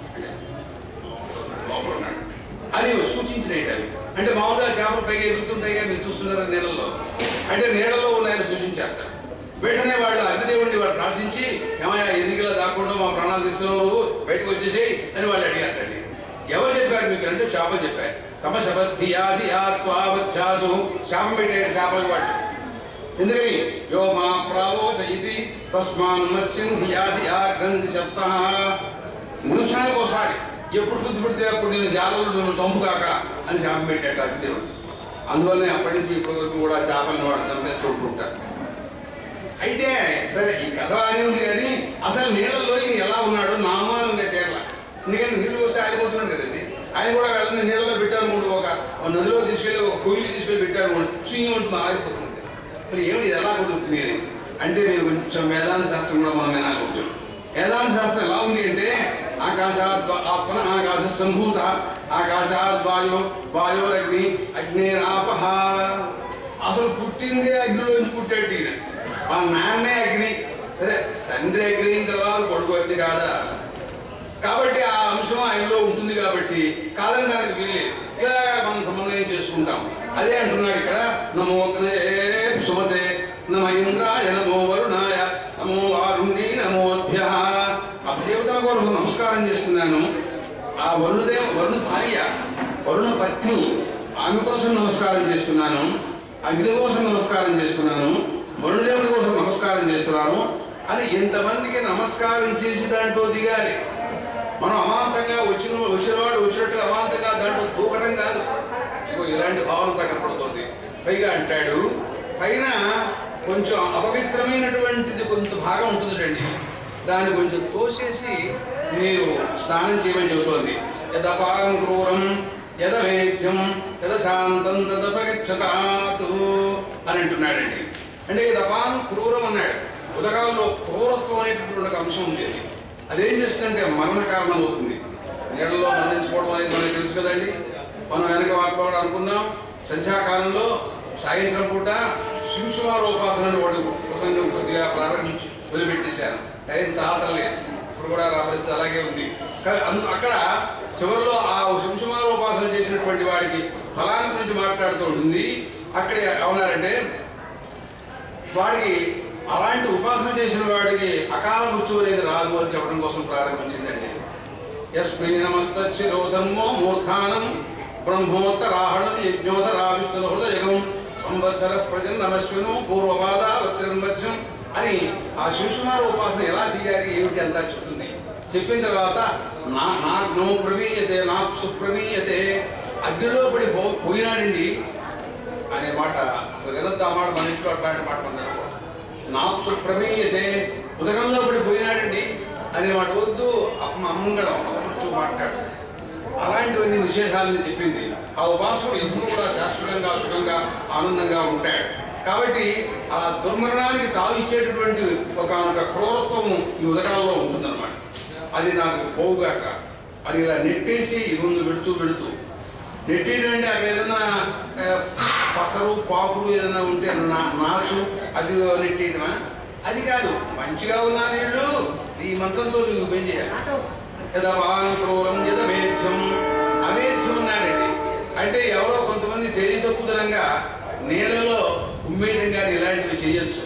లోపల ఉన్నాడు అది సూచించినాయి అవి అంటే మామూలుగా చేపలు పైకి ఎగురుతుంటాయిగా మీరు చూస్తున్నారా నీళ్ళలో అంటే నీళ్ళలో ఉన్నాయని సూచించారట వెంటనే వాళ్ళు అగ్నిదేవుడిని వాళ్ళు ప్రార్థించి ఏమయ్యా ఎందుకు ఇలా దాక్కుండా మా ప్రాణాలు తీస్తున్నావు నువ్వు బయటకు వచ్చేసేయి అని వాళ్ళు అడిగారండి ఎవరు చెప్పారు మీకు అంటే చేపలు చెప్పారు తపశబద్ధియాది ఆత్మావత్యాసు శాపం పెట్టారు చేపలు వాళ్ళు ఎందుకని యో మా ప్రావోచయితి తస్మాన్ మత్స్యం ధియాది గ్రంథి శబ్ద నిమిషానికి ఒకసారి ఎప్పుడు బుద్ధి పెడితే అప్పుడు నేను జాలలో నన్ను చంపుగాక అని శాపం పెట్టాడు అగ్నిదేవుడు అందువల్లనే అప్పటి నుంచి ఇప్పటి వరకు కూడా చేపలను వాడు చంపేస్తూ ఉంటుంటారు అయితే సరే ఈ కథ బాగానే ఉంది కానీ అసలు నీళ్ళలో ఈయన ఎలా ఉన్నాడో నా అనుమానంగా తేరల ఎందుకంటే నీళ్ళు వస్తే ఆగిపోతున్నాడు కదండి ఆయన కూడా వెళ్ళని నీళ్ళలో పెట్టారు మూడు ఒక ఒక నదిలో తీసుకెళ్ళి ఒక పొయ్యి తీసుకెళ్ళి పెట్టారు మూడు చింగి ఉంటుంది ఆగిపోతుంది మరి ఏమిటి ఇది ఎలా కుదురుతుంది అని అంటే మీరు కొంచెం వేదాంత శాస్త్రం కూడా మనం వినాలి కొంచెం వేదాంత శాస్త్రం ఎలా ఉంది అంటే ఆకాశాత్ ఆత్మ ఆకాశ సంభూత ఆకాశాత్ వాయో వాయోరగ్ని అగ్నేరాపహ అసలు పుట్టిందే అగ్నిలోంచి పుట్టాడు ఈయన వాళ్ళ నాన్నే అగ్ని సరే తండ్రి అగ్ని అయిన తర్వాత కొడుకు అగ్ని కాదా కాబట్టి ఆ అంశం ఆయనలో ఉంటుంది కాబట్టి కాదని దానికి వీల్లేదు ఇలా మనం సమన్వయం చేసుకుంటాం అదే అంటున్నాడు ఇక్కడ నమో అగ్నయే సుమతే నమ ఇంద్రాయ నమో వరుణాయ నమో వారుణ్ణి నమోభ్య ఆ దేవతల కొరకు నమస్కారం చేస్తున్నాను ఆ వరుణదేవ వరుణ భార్య వరుణ పత్ని ఆమె కోసం నమస్కారం చేస్తున్నాను అగ్ని కోసం నమస్కారం చేస్తున్నాను వరుణదేవుడి కోసం నమస్కారం చేస్తున్నాను అని ఎంతమందికి నమస్కారం చేసి దాంట్లో దిగాలి మనం అమాంతంగా వచ్చిన వచ్చినవాడు వచ్చినట్టు అమాంతంగా దాంట్లో దూకడం కాదు ఇగో ఇలాంటి భావన కనపడుతుంది పైగా అంటాడు పైన కొంచెం అపవిత్రమైనటువంటిది కొంత భాగం ఉంటుంది రండి దాన్ని కొంచెం తోసేసి మీరు స్నానం చేయమని చెబుతోంది యదపాం క్రూరం యదవేద్యం యద శాంతం తదపగచ్చతాతు అని అంటున్నాడండి అంటే యదపాం క్రూరం అన్నాడు ఉదకాలంలో క్రూరత్వం అనేటటువంటి ఒక అంశం ఉండేది అదేం చేస్తుందంటే మరణ కారణం అవుతుంది నీళ్ళలో మరణించుకోవడం అనేది మనకు తెలుసు కదండి మనం వెనక వాడుకోవడం అనుకున్నాం సంధ్యాకాలంలో సాయంత్రం పూట శింశుమారోపాసన ఒకటి ప్రసంగం కొద్దిగా ప్రారంభించి వదిలిపెట్టేశాను టైం చాలటం లేదు ఇప్పుడు కూడా నా పరిస్థితి అలాగే ఉంది కా- అందు- అక్కడ చివరిలో ఆ శింశుమారోపాసన చేసినటువంటి వాడికి ఫలాన్ని గురించి మాట్లాడుతూ ఉంటుంది అక్కడ ఏమన్నారంటే వాడికి అలాంటి ఉపాసన చేసిన వాడికి అకాల మృత్యు అనేది రాదు అని చెప్పడం కోసం ప్రారంభించిందండి యస్మై నమస్తచ్చిరోధర్మో మూర్ధానం బ్రహ్మోత్తరాహణం యజ్ఞోత్తరావిష్ణుల హృదయగం సంవత్సర ప్రజన్ నమస్విను పూర్వపాద వత్రిన్వత్సం అని ఆ శిశుమార ఉపాసన ఎలా చేయాలి ఏమిటి అంతా చెప్తుంది చెప్పిన తర్వాత నా నాగ్నో ప్రవీయతే నాప్సు ప్రవీయతే అగ్నిలో పడి పో పోయినాడండి అనే మాట అసలు వినద్దు ఆ మాట మన ఇంట్లో అట్లాంటి మాట ఉన్నారు నాప్సు ప్రమేయతే ఉదకంలో పడి పోయినాడండి అనే మాట వద్దు అమ్మ అమ్మంగళం కూర్చో మాట్లాడు అలాంటివన్నీ నిషేధాలని చెప్పింది ఆ ఉపాసకుడు ఎప్పుడు కూడా శాశ్వతంగా సుఖంగా ఆనందంగా ఉంటాడు కాబట్టి ఆ దుర్మరణానికి తావు ఇచ్చేటటువంటి ఒక క్రూరత్వము ఈ ఉదకాలలో ఉంటుందన్నమాట అది నాకు పోవుగాక అది ఇలా నెట్టేసి ముందు పెడుతూ పెడుతూ నెట్టేయడం అంటే అక్కడ ఏదైనా ఆ, పసరు పాకుడు ఏదైనా ఉంటే నా నాచు అది నెట్టేయడమా అది కాదు మంచిగా ఉన్న నీళ్ళు ఈ మంత్రంతో నువ్వు పని చేయాలి యదవాన్ క్రూరం యదమేధ్యం అమేధ్యం ఉన్నాడండి అంటే ఎవరో కొంతమంది తెలియ తప్పుదనంగా నీళ్ళలో ఉమ్మేయడం కానీ ఇలాంటివి చేయొచ్చు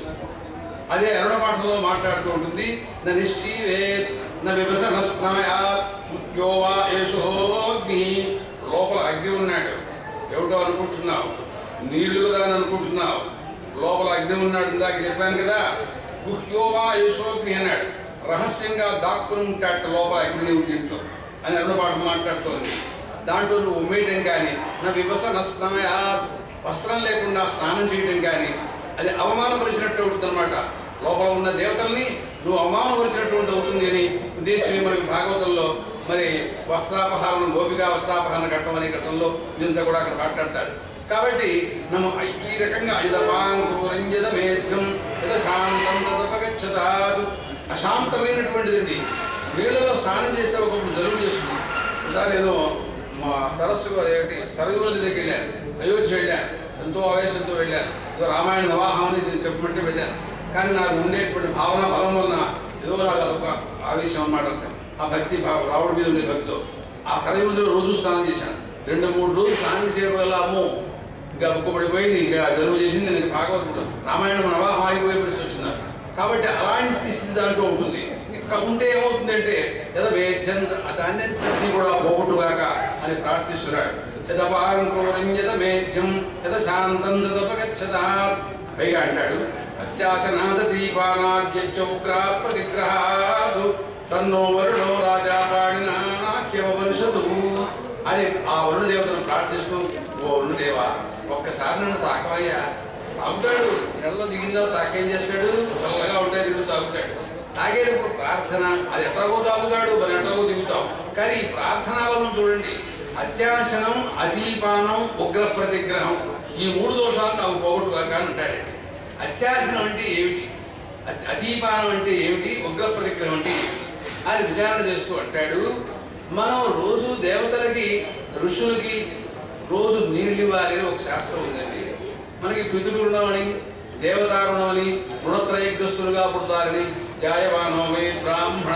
అదే అరుణ పాఠంలో మాట్లాడుతూ ఉంటుంది న నిశ్చీవే న విభసన స్నమయా మృత్యోవా ఏషోగ్ని లోపల అగ్ని ఉన్నాడు ఏమిటో అనుకుంటున్నావు నీళ్లు కదా అని అనుకుంటున్నావు లోపల అగ్ని ఉన్నాడు ఇందాక చెప్పాను కదా గుహ్యోవా ఏషోగ్ని అన్నాడు రహస్యంగా దాక్కుని ఉంటాడు లోపల అగ్ని ఉంది ఇంట్లో అని అరుణ పాఠం మాట్లాడుతోంది దాంట్లో నువ్వు ఉమ్మేయటం కానీ నా వివసన స్నమయా వస్త్రం లేకుండా స్నానం చేయడం కానీ అది అవమానపరిచినట్టు అవుతుంది అనమాట లోపల ఉన్న దేవతల్ని నువ్వు అవమానపరిచినటువంటి అవుతుంది అని ఉద్దేశం మనకి భాగవతంలో మరి వస్త్రాపహారం గోపికా వస్త్రాపహారం ఘట్టం అనే ఘట్టంలో ఇదంతా కూడా అక్కడ మాట్లాడతాడు కాబట్టి నమ్మ ఈ రకంగా ఐదపాంకురంజద మేధ్యం యద శాంతం తదపగచ్చతాదు అశాంతమైనటువంటిదండి నీళ్ళలో స్నానం చేస్తే ఒకప్పుడు జలుబు చేస్తుంది ఒకసారి నేను మా సరస్సుకు అదేంటి సరయూ నది దగ్గరికి వెళ్ళాను అయోధ్య వెళ్ళాను ఎంతో ఆవేశంతో వెళ్ళాను ఏదో రామాయణ వివాహం అని నేను చెప్పమంటే వెళ్ళాను కానీ నాకు ఉండేటువంటి భావన బలం వలన ఏదో నాకు అదొక ఆవేశం అన్నమాట అంతే. ఆ భక్తి భావం రావుడి మీద ఉండే భక్తితో ఆ సరయూ నదిలో రోజు స్నానం చేశాను రెండు మూడు రోజులు స్నానం చేయడం వల్ల అమ్మో ఇంకా ఒక్కబడిపోయింది ఇంకా జలుబు చేసింది నేను భాగవతం రామాయణం నవాహం ఆగిపోయే పరిస్థితి వచ్చింది నాకు. కాబట్టి అలాంటి స్థితి దాంట్లో ఉంటుంది ఇంకా ఉంటే ఏమవుతుందంటే యద మేధ్యంత దాన్నింటినీ కూడా పోగొట్టుగాక అని ప్రార్థిస్తున్నాడు యద పారం క్రూరం యద మేధ్యం యద శాంతం తదపగచ్చదా పైగా అంటాడు అత్యాశనాద దీపానాద్యౌగ్రా ప్రతిగ్రహాదు తన్నో వరుణో రాజా పాడిన నాట్యవశదు అని ఆ వరుణ దేవతను ప్రార్థిస్తూ ఓ వరుణదేవా ఒక్కసారి నన్ను తాకవయ్యా తాగుతాడు నెలలో దిగిందా తాకేం చేస్తాడు చల్లగా ఉంటాయి నీళ్ళు తాగుతాడు తాగేటప్పుడు ప్రార్థన అది ఎట్లాగో తాగుతాడు మరి ఎట్లాగో దిగుతాం కానీ ఈ ప్రార్థనా వలన చూడండి అత్యాసనం అదీపానం ఉగ్ర ప్రతిగ్రహం ఈ మూడు దోషాలు నాకు పోగొట్టుగాక అని అంటాడు అత్యాసనం అంటే ఏమిటి అ- అదీపానం అంటే ఏమిటి ఉగ్ర ప్రతిగ్రహం అంటే ఏమిటి అని విచారణ చేస్తూ అంటాడు మనం రోజు దేవతలకి ఋషులకి రోజు నీళ్ళు ఇవ్వాలి అని ఒక శాస్త్రం ఉందండి మనకి పితృరుణం అని దేవతారుణం అని రుణత్రయగ్రస్తులుగా పుడతారని జాయవానోమే బ్రాహ్మణ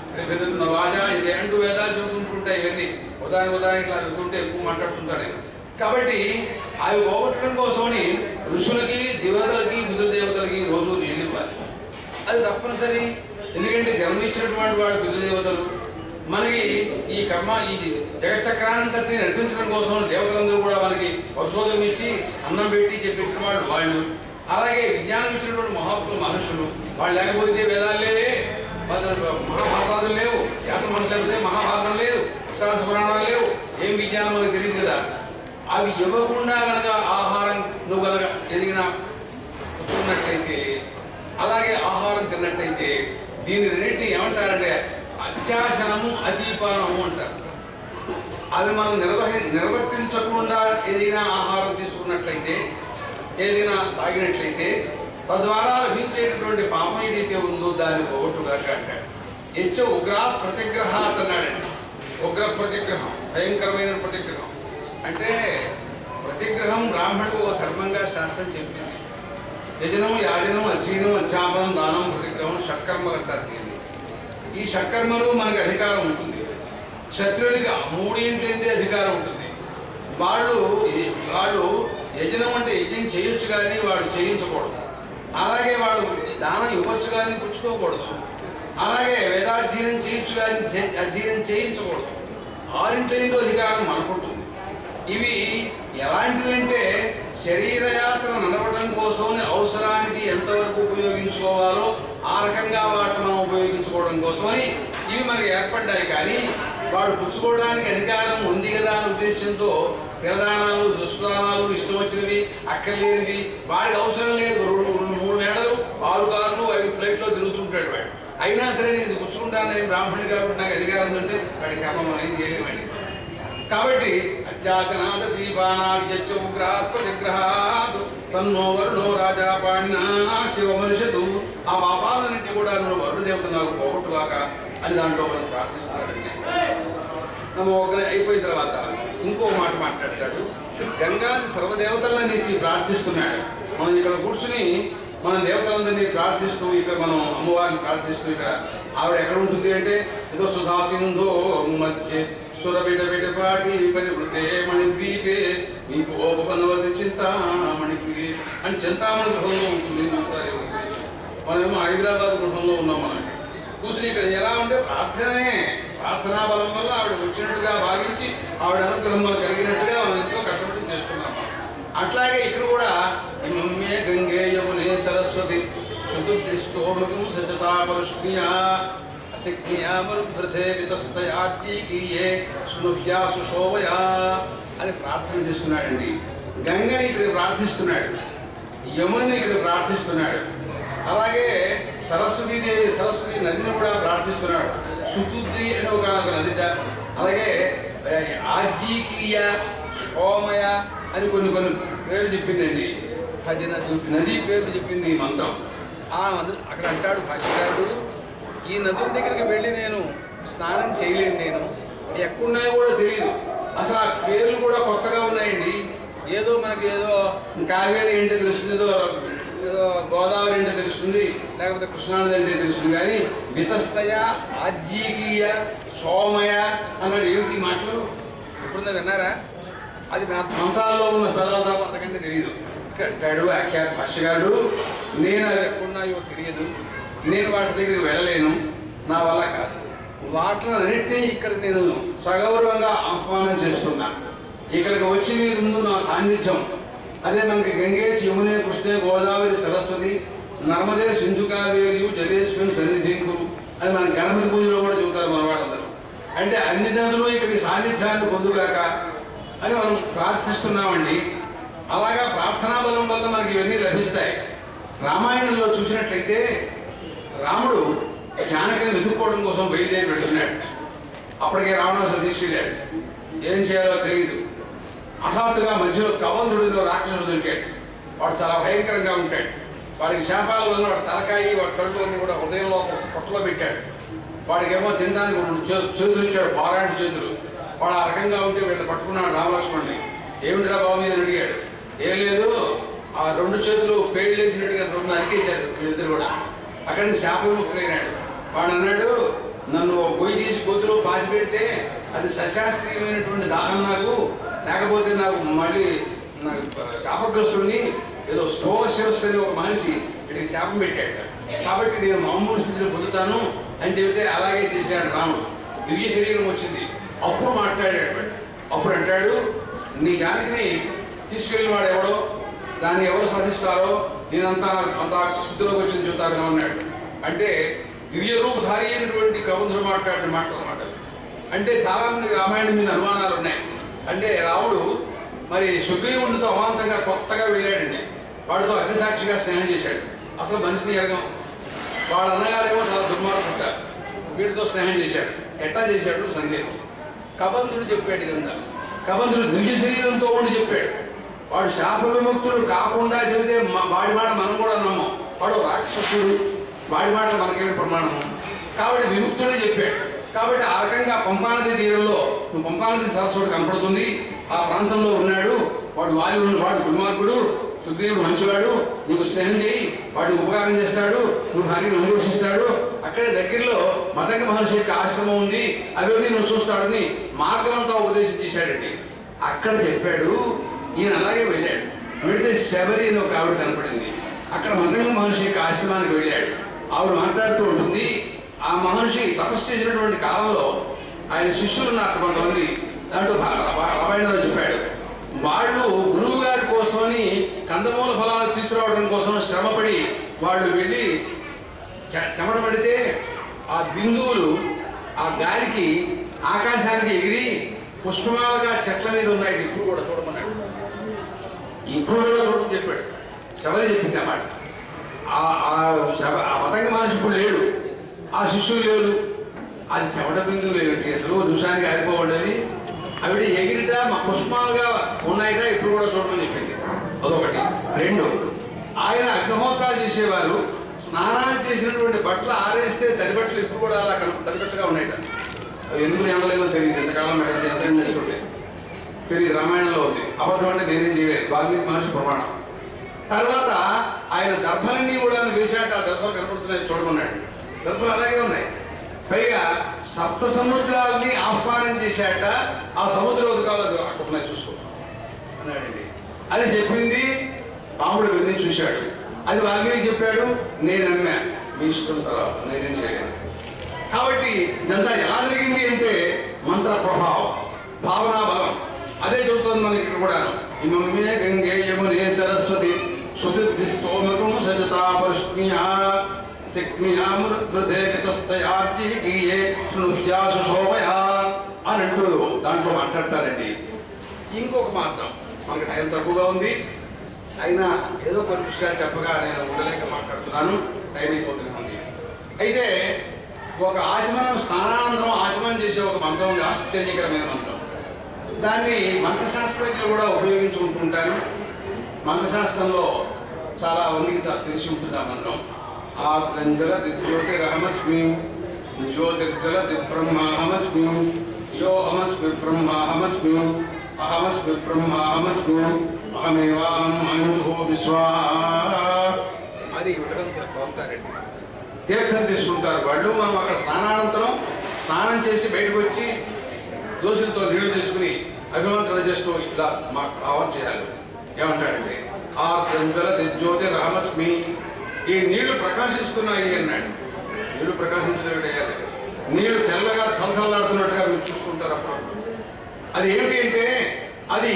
వాజా ఇది అంటూ వేదాలు చెబుతుంటుంటాయి ఇవన్నీ ఉదాహరణ ఉదాహరణ ఇట్లా చదువుతుంటే ఎక్కువ మాట్లాడుతుంటాడు నేను కాబట్టి అవి పోగొట్టడం కోసమని ఋషులకి దేవతలకి పితృదేవతలకి రోజు నీళ్ళు ఇవ్వాలి అది తప్పనిసరి ఎందుకంటే జన్మ ఇచ్చినటువంటి వాడు పితృదేవతలు మనకి ఈ కర్మ ఈ జగచక్రానంతటిని నడిపించడం కోసం దేవతలందరూ కూడా మనకి ఔషధం ఇచ్చి అన్నం పెట్టి చెప్పిన వాళ్ళు వాళ్ళు అలాగే విజ్ఞానం ఇచ్చినటువంటి మహాత్ములు మనుషులు వాళ్ళు లేకపోతే వేదాలు లేవే వాళ్ళ మహాభారతాలు లేవు వ్యాసమని లేకపోతే మహాభారతం లేదు అష్టాదశ పురాణాలు లేవు ఏం విజ్ఞానం మనకు తెలియదు కదా అవి ఇవ్వకుండా కనుక ఆహారం నువ్వు కనుక ఎదిగిన కూర్చున్నట్లయితే అలాగే ఆహారం తిన్నట్లయితే దీని రెండింటిని ఏమంటారంటే అత్యాశనము అతీపానము అంటారు అది మనం నిర్వహి నిర్వర్తించకుండా ఏదైనా ఆహారం తీసుకున్నట్లయితే ఏదైనా తాగినట్లయితే తద్వారా లభించేటటువంటి పాపం ఏదైతే ఉందో దాన్ని పోగొట్టుగాక అంటాడు హెచ్చ ఉగ్ర ప్రతిగ్రహాత్ అన్నాడండి ఉగ్ర ప్రతిగ్రహం భయంకరమైన ప్రతిగ్రహం అంటే ప్రతిగ్రహం బ్రాహ్మణుడు ఒక ధర్మంగా శాస్త్రం చెప్పింది యజనం యాజనం అధ్యయనం అధ్యాపనం దానం ప్రతిగ్రహం షట్కర్మలు అంటారు దీన్ని ఈ షట్కర్మలు మనకి అధికారం ఉంటుంది క్షత్రుడికి మూడింటింటి అధికారం ఉంటుంది వాళ్ళు వాళ్ళు యజనం అంటే యజ్ఞం చేయొచ్చు కానీ వాడు చేయించకూడదు అలాగే వాళ్ళు దానం ఇవ్వచ్చు కానీ పుచ్చుకోకూడదు అలాగే వేదాధ్యయనం చేయొచ్చు కానీ చే- అధ్యయనం చేయించకూడదు ఆరింటితో అధికారం మనకుంటుంది ఇవి ఎలాంటివంటే శరీరయాత్ర నడవడం కోసం అవసరానికి ఎంతవరకు ఉపయోగించుకోవాలో ఆ రకంగా వాటిని మనం ఉపయోగించుకోవడం కోసమని ఇవి మనకి ఏర్పడ్డాయి కానీ వాడు పుచ్చుకోవడానికి అధికారం ఉంది కదా అనే ఉద్దేశంతో పిరదానాలు దుష్దానాలు ఇష్టం వచ్చినవి అక్కర్లేనివి వాడికి అవసరం లేదు రెండు రెండు మూడు మేడలు ఆరు కార్లు ఐదు ఫ్లైట్లో తిరుగుతుంటాడు వాడు అయినా సరే నేను ఇది పుచ్చుకుంటాను నేను బ్రాహ్మణుడు కాబట్టి నాకు అధికారం ఉంటే వాడి కర్మ మనం ఏం చేయలేమండి కాబట్టి అత్యాసనాద దీపానాద్యచ్చ ఉగ్రాత్ ప్రతిగ్రహాత్ తన్నో వరుణో రాజా పాణ్నా శివ మనుషతు ఆ పాపాలన్నింటి కూడా నువ్వు వరుణ దేవత నాకు పోగొట్టుగాక అని దాంట్లో మనం ప్రార్థిస్తున్నాడండి నమ్మోగ్ర అయిపోయిన తర్వాత ఇంకో మాట మాట్లాడతాడు గంగాది సర్వదేవతలన్నింటినీ ప్రార్థిస్తున్నాడు మనం ఇక్కడ కూర్చుని మన దేవతలందరినీ ప్రార్థిస్తూ ఇక్కడ మనం అమ్మవారిని ప్రార్థిస్తూ ఇక్కడ ఆవిడ ఎక్కడ ఉంటుంది అంటే ఏదో సుధా సింధో మధ్య సుర బిడ బిడ పాటి పరివృతే మణిద్వీపే మీ పోపనవతి చింతామణి అని చింతామణి గృహంలో ఉంటుంది అని చెప్తారు ఎవరికి. మనమేమో హైదరాబాద్ గృహంలో ఉన్నాం మనం కూర్చుని ఇక్కడ ఎలా ఉంటే ప్రార్థనే ప్రార్థనా బలం వల్ల ఆవిడ వచ్చినట్టుగా భావించి ఆవిడ అనుగ్రహం మనకు కలిగినట్టుగా మనం ఎంతో కష్టపడి చేస్తున్నాం అట్లాగే ఇక్కడ కూడా ఇమ్మే గంగే యమునే సరస్వతి శుద్ధృష్టోమకం సజతా పరుష్ణియా అశక్నియా మరుభృతే వితస్తయార్జీకీయే సునుభ్యా సుశోభయా అని ప్రార్థన చేస్తున్నాడండి గంగని ఇక్కడ ప్రార్థిస్తున్నాడు యముని ఇక్కడ ప్రార్థిస్తున్నాడు అలాగే సరస్వతి దేవి సరస్వతి నదిని కూడా ప్రార్థిస్తున్నాడు సుతుద్రి అని ఒక ఒక నదిట అలాగే ఆ, ఆర్జీకీయ సోమయ అని కొన్ని కొన్ని పేర్లు చెప్పిందండి పది నది నది పేర్లు చెప్పింది ఈ మంత్రం ఆ నది అక్కడ అంటాడు భాష్యకారుడు ఈ నదుల దగ్గరికి వెళ్ళి నేను స్నానం చేయలేను నేను ఎక్కడున్నాయో కూడా తెలియదు అసలు ఆ పేర్లు కూడా కొత్తగా ఉన్నాయండి ఏదో మనకి ఏదో కావేరి ఏంటో తెలుస్తుంది ఏదో ఏదో గోదావరి అంటే తెలుస్తుంది లేకపోతే కృష్ణానది అంటే తెలుస్తుంది కానీ వితస్తయ ఆర్జీకీయ సోమయ అన్నాడు ఏమిటి ఈ మాటలు ఎప్పుడుందా విన్నారా అది మా- మంత్రాల్లో ఉన్న పదాలు తప్ప అంతకంటే తెలియదు ఇక్కడ అంటాడు ఆఖ్యాత భాష్యగాడు నేను అవి ఎక్కడున్నాయో తెలియదు నేను వాటి దగ్గరికి వెళ్ళలేను నా వల్ల కాదు వాటిలన్నింటినీ ఇక్కడ నేను సగౌరవంగా ఆహ్వానం చేస్తున్నా ఇక్కడికి వచ్చి మీరు ముందు నా సాన్నిధ్యం అదే మనకి గంగే యమునే కృష్ణే గోదావరి సరస్వతి నర్మదే సింధు కావేరియు జలేశ్వరి సన్నిధింకురు అని మన గణపతి పూజలో కూడా చెబుతారు మన వాళ్ళందరూ అంటే అన్ని నదులు ఇక్కడి సాన్నిధ్యాన్ని పొందుగాక అని మనం ప్రార్థిస్తున్నామండి అలాగా ప్రార్థనా బలం వల్ల మనకి ఇవన్నీ లభిస్తాయి రామాయణంలో చూసినట్లయితే రాముడు జానకిని వెతుక్కోవడం కోసం బయలుదేరి వెళ్తున్నాడు అప్పటికే రావణాసుడు తీసుకెళ్ళాడు ఏం చేయాలో తెలియదు హఠాత్తుగా మధ్యలో కవంధుడిలో రాక్షసుడు దొరికాడు వాడు చాలా భయంకరంగా ఉంటాడు వాడికి శాపాల వల్ల వాడు తలకాయి వాడి కళ్ళు అన్ని కూడా హృదయంలో ఒక పొట్టలో పెట్టాడు వాడికేమో తినడానికి రెండు చే- చేతులు ఇచ్చాడు బారాంటి చేతులు వాడు ఆ రకంగా ఉంటే వీళ్ళు పట్టుకున్నాడు రామలక్ష్మణ్ణి ఏమిటిరా బాబు మీద అడిగాడు ఏం లేదు ఆ రెండు చేతులు పేడి లేచినట్టుగా రెండు నరికేశారు వీళ్ళిద్దరు కూడా అక్కడి నుంచి శాప విముక్తులైనాడు వాడు అన్నాడు నన్ను ఓ పొయ్యి తీసి గొంతులో పాతి పెడితే అది సశాస్త్రీయమైనటువంటి దాహం నాకు లేకపోతే నాకు మళ్ళీ నాకు శాపగ్రస్తుడిని ఏదో స్థోమ శిరస్సు అని ఒక మనిషి వీడికి శాపం పెట్టాడు కాబట్టి నేను మామూలు స్థితిని పొందుతాను అని చెబితే అలాగే చేశాడు రాముడు దివ్య శరీరం వచ్చింది అప్పుడు మాట్లాడాడు వాడు. అప్పుడు అంటాడు నీ జానకిని తీసుకెళ్ళిన వాడు ఎవడో దాన్ని ఎవరు సాధిస్తారో నేనంతా అంత స్థితిలోకి వచ్చింది చెబుతాను అన్నాడు అంటే దివ్య రూపధారి అయినటువంటి కవంధుడు మాట్లాడిన మాటలు అన్నమాట అంటే చాలా మంది రామాయణం మీద అనుమానాలు ఉన్నాయి అంటే రాముడు మరి సుగ్రీవుడితో అమాంతంగా కొత్తగా వెళ్ళాడండి వాడితో అగ్నిసాక్షిగా స్నేహం చేశాడు అసలు మనిషిని ఎరగం వాళ్ళ అన్నగారేమో చాలా దుర్మార్గుంట వీడితో స్నేహం చేశాడు ఎట్టా చేశాడు సందేహం కబంధుడు చెప్పాడు ఇదంతా కబంధుడు దివ్య శరీరంతో ఉండి చెప్పాడు వాడు శాప విముక్తుడు కాకుండా చెబితే మ- వాడి మాట మనం కూడా నమ్మం వాడు రాక్షసుడు వాడి మాట మనకేమి ప్రమాణము కాబట్టి విముక్తుడే చెప్పాడు కాబట్టి ఆ రకంగా పంపానది తీరంలో నువ్వు పంపానది సరస్వతి కనపడుతుంది ఆ ప్రాంతంలో ఉన్నాడు వాడు వాలి ఉన్న- వాడు దుర్మార్గుడు సుగ్రీవుడు మంచివాడు నీకు స్నేహం చేయి వాడికి ఉపకారం చేస్తాడు నువ్వు హరిని అనుభవిస్తాడు అక్కడే దగ్గరలో మతంగ మహర్షి యొక్క ఆశ్రమం ఉంది అవన్నీ నువ్వు చూస్తాడని మార్గం అంతా ఉపదేశం చేశాడండి అక్కడ చెప్పాడు ఈయన అలాగే వెళ్ళాడు వెళితే శబరి అని ఒక ఆవిడ కనపడింది అక్కడ మతంగ మహర్షి యొక్క ఆశ్రమానికి వెళ్ళాడు ఆవిడ మాట్లాడుతూ ఉంటుంది ఆ మహర్షి తపస్సు చేసినటువంటి కాలంలో ఆయన శిష్యులు ఉన్నారు కొంతమంది దాంట్లో రామాయణంలో చెప్పాడు వాళ్ళు గురువు గారి కోసమని కందమూల ఫలాలు తీసుకురావడం కోసం శ్రమపడి వాళ్ళు వెళ్ళి చె- చెమట పడితే ఆ బిందువులు ఆ గాలికి ఆకాశానికి ఎగిరి పుష్పమాలుగా చెట్ల మీద ఉన్నాయి ఇప్పుడు కూడా చూడమన్నాడు ఇప్పుడు కూడా చూడమని చెప్పాడు శబరి చెప్పింది అన్నమాట ఆ ఆ శబ ఆ పతంగ మహర్షి ఇప్పుడు లేడు ఆ శిష్యులు లేరు అది చెమట బిందువులు ఏమిటి అసలు నిమిషానికి ఆరిపోవాలి అవిడ ఎగిరిట మా పుష్పాలుగా ఉన్నాయిట ఇప్పుడు కూడా చూడమని చెప్పింది అదొకటి రెండు ఆయన అగ్నిహోత్రాలు చేసేవారు స్నానాలు చేసినటువంటి బట్టలు ఆరేస్తే తడి బట్టలు ఇప్పుడు కూడా అలా కన- తడిబట్టగా ఉన్నాయిట అవి ఎందుకు ఎండలేదో తెలియదు ఎంతకాలం ఎంత ఎంత చేసుకుంటే తెలియదు రామాయణంలో ఉంది అబద్ధం అంటే నేనేం చేయలేదు వాల్మీకి మహర్షి ప్రమాణం తర్వాత ఆయన దర్భలన్నీ కూడా వేసాట ఆ దర్భలు కనపడుతున్నాయి చూడమన్నాడు దర్భలు అలాగే ఉన్నాయి పైగా సప్త సముద్రాలని ఆహ్వానం చేశాట ఆ సముద్ర ఉదకాలు అక్కడ ఉన్నాయి చూసుకో అన్నాడండి అది చెప్పింది పాముడు వెళ్ళి చూశాడు అది వాల్మీకి చెప్పాడు నేను నమ్మా మీ ఇష్టం తర్వాత నేనేం చేయలేను కాబట్టి ఇదంతా ఎలా జరిగింది అంటే మంత్ర ప్రభావం భావనా బలం అదే చెబుతోంది మనకి ఇక్కడ కూడా ఇమే గంగే యమునే సరస్వతి శృతిస్తోమకం సజతా పరిష్ణ్యా శక్నియామృతస్తయార్జీకీయే శృణుహ్యాసు శోభయా అని అంటూ దాంట్లో మాట్లాడతారండి ఇంకొక మాత్రం మనకి టైం తక్కువగా ఉంది అయినా ఏదో కొన్ని విషయాలు చెప్పగా నేను ఉండలేక మాట్లాడుతున్నాను టైం అయిపోతుంది ఉంది అయితే ఒక ఆచమనం స్నానానంతరం ఆచమనం చేసే ఒక మంత్రం ఉంది ఆశ్చర్యకరమైన మంత్రం దాన్ని మంత్రశాస్త్రజ్ఞులు కూడా ఉపయోగించుకుంటుంటారు మంత్రశాస్త్రంలో చాలా మందికి చా- తెలిసి ఉంటుంది ఆ మంత్రం ఆ జ్యోతిర జ్యోతిరహమస్మి జ్యోతిర్జల బ్రహ్మాహమస్మి యో అమస్మి బ్రహ్మాహమస్మి అహమస్మి బ్రహ్మాహమస్మి అహమేవాహం అనుభో విశ్వా అది ఉటకం పొందుతారండి తీర్థం తీసుకుంటారు వాళ్ళు మనం అక్కడ స్నానానంతరం స్నానం చేసి బయటకు వచ్చి దోషులతో నీళ్లు తీసుకుని అభిమంత్రణ చేస్తూ ఇలా మాకు ఆహ్వానం చేయాలి ఏమంటాడంటే ఆ జ్వల జ్యోతి రామస్మి ఈ నీళ్లు ప్రకాశిస్తున్నాయి అన్నాడు నీళ్లు ప్రకాశించడం నీళ్లు తెల్లగా తలతల్లాడుతున్నట్టుగా మీరు చూసుకుంటారు అప్పుడు అది ఏమిటి అంటే అది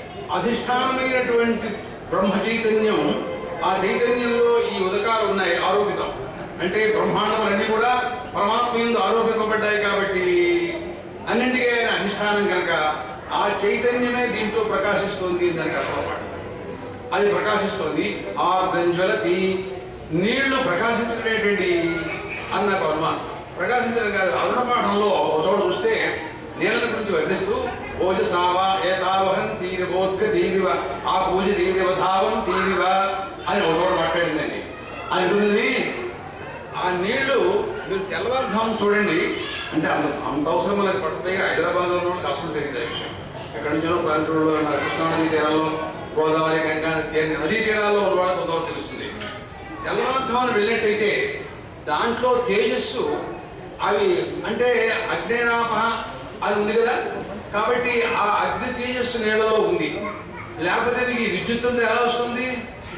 అధిష్టానమైనటువంటి బ్రహ్మ చైతన్యం ఆ చైతన్యంలో ఈ ఉదకాలు ఉన్నాయి ఆరోపితం అంటే బ్రహ్మాండములన్నీ కూడా పరమాత్మ ఎందు ఆరోపింపబడ్డాయి కాబట్టి అన్నింటికీ ఆయన అధిష్టానం కనుక ఆ చైతన్యమే దీంట్లో ప్రకాశిస్తుంది దానికి అర్థమాట అది ప్రకాశిస్తోంది ఆ గంజ్వలతి నీళ్లు ప్రకాశించడమేటువంటి అని నాకు అనుమానం ప్రకాశించడం కాదు అరుణ పాఠంలో ఒక చోట చూస్తే నీళ్ళ గురించి వర్ణిస్తూ ఓజసావా ఏతావహం తీరవోద్గ తీరివ ఆ పూజ తీరివధావం తీరివ అని ఒక చోట మాట్లాడిందండి అంటున్నది ఆ నీళ్లు మీరు తెల్లవారుజామున చూడండి అంటే అంత అంత అవసరం మనకి పడుతుంది హైదరాబాద్లో ఉన్న వాళ్ళకి అసలు తెలియదు ఆ విషయం ఎక్కడి నుంచో పల్లెటూరులో ఉన్న కృష్ణానదీ తీరాల్లో గోదావరి గంగా తీర నదీ తీరాల్లో ఉన్న వాళ్ళకి కొంతవరకు తెలుస్తుంది తెల్లవారుజామున వెళ్ళినట్టయితే దాంట్లో తేజస్సు అవి అంటే అగ్నేనాప అది ఉంది కదా కాబట్టి ఆ అగ్ని తేజస్సు నీళ్ళలో ఉంది లేకపోతే నీకు ఈ విద్యుత్ ఉంటే ఎలా వస్తుంది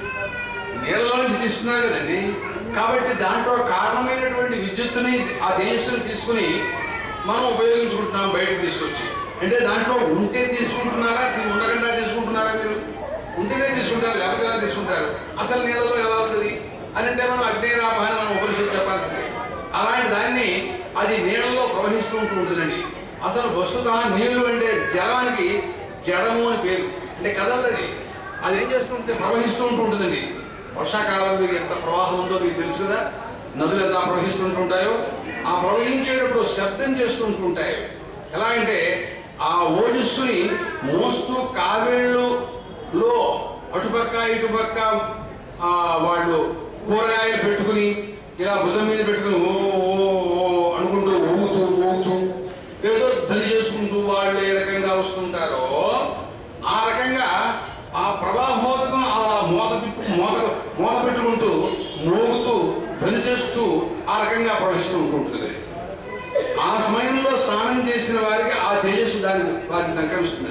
నీళ్ళలో నుంచి తీసుకున్నారు కదండి కాబట్టి దాంట్లో కారణమైనటువంటి విద్యుత్తుని ఆ తేజస్సుని తీసుకుని మనం ఉపయోగించుకుంటున్నాం బయటకు తీసుకొచ్చి అంటే దాంట్లో ఉంటే తీసుకుంటున్నారా తీ- ఉండకుండా తీసుకుంటున్నారా మీరు ఉంటేనే తీసుకుంటారు లేకపోతే ఎలా తీసుకుంటారు అసలు నీళ్ళలో ఎలా ఉంటుంది అని అంటే మనం అగ్నేరాప అని మనం ఉపనిషత్తు చెప్పాల్సిందే అలాంటి దాన్ని అది నీళ్ళలో ప్రవహిస్తూ ఉంటూ ఉంటుందండి అసలు వస్తుత నీళ్లు అంటే జలానికి జడము అని పేరు అంటే కదలది అది ఏం చేస్తుంటే ప్రవహిస్తూ ఉంటూ ఉంటుందండి వర్షాకాలం మీకు ఎంత ప్రవాహం ఉందో మీకు తెలుసు కదా నదులు ఎలా ప్రవహిస్తుంటుంటాయో ఆ ప్రవహించేటప్పుడు శబ్దం చేస్తుంటుంటాయి ఎలా అంటే ఆ ఓజస్సుని మోస్తూ కావేళ్ళులో అటుపక్క ఇటుపక్క ఆ, వాళ్ళు కూరగాయలు పెట్టుకుని ఇలా భుజం మీద పెట్టుకుని ఓ ఓ, ఓ అనుకుంటూ ఊగుతూ ఊగుతూ ఏదో ధని చేసుకుంటూ వాళ్ళు ఏ రకంగా వస్తుంటారో ఆ రకంగా ఆ ప్రవాహోదకం అలా మూత తిప్పు మూత మూత పెట్టుకుంటూ మోగుతూ ధని చేస్తూ ఆ రకంగా ప్రవహిస్తూ ఉంటుంటుంది ఆ సమయంలో స్నానం చేసిన వారికి ఆ తేజస్సు దాని వారికి సంక్రమిస్తుంది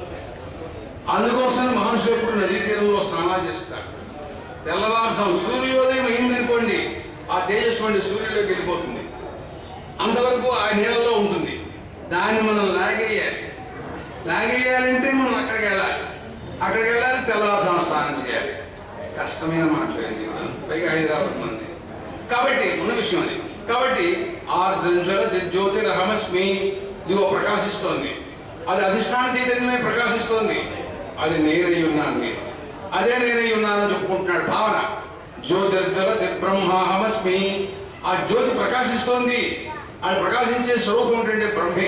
అందుకోసం మనుషులు ఎప్పుడు నదీ తీరంలో స్నానాలు చేస్తారు తెల్లవారుసం సూర్యోదయం అయిందనుకోండి ఆ తేజస్సు వంటి సూర్యుడిలోకి వెళ్ళిపోతుంది అంతవరకు ఆ నీళ్ళలో ఉంటుంది దాన్ని మనం లాగేయాలి లాగేయాలంటే మనం అక్కడికి వెళ్ళాలి అక్కడికి వెళ్ళాలి తెల్లవారుసం స్నానం చేయాలి కష్టమైన మాట్లాడింది పైగా హైదరాబాద్ మంది కాబట్టి ఉన్న విషయం అది కాబట్టి ఆర్ద్రంజ్వల జ్యోతిరహమస్మి ఇదిగో ప్రకాశిస్తోంది అది అధిష్టాన చైతన్యమే ప్రకాశిస్తోంది అది నేనై ఉన్నాను నేను అదే నేనై ఉన్నానని చెప్పుకుంటున్నాడు భావన జ్యోతిర్జ్వల బ్రహ్మాహమస్మి ఆ జ్యోతి ప్రకాశిస్తోంది అది ప్రకాశించే స్వరూపం ఏంటంటే బ్రహ్మే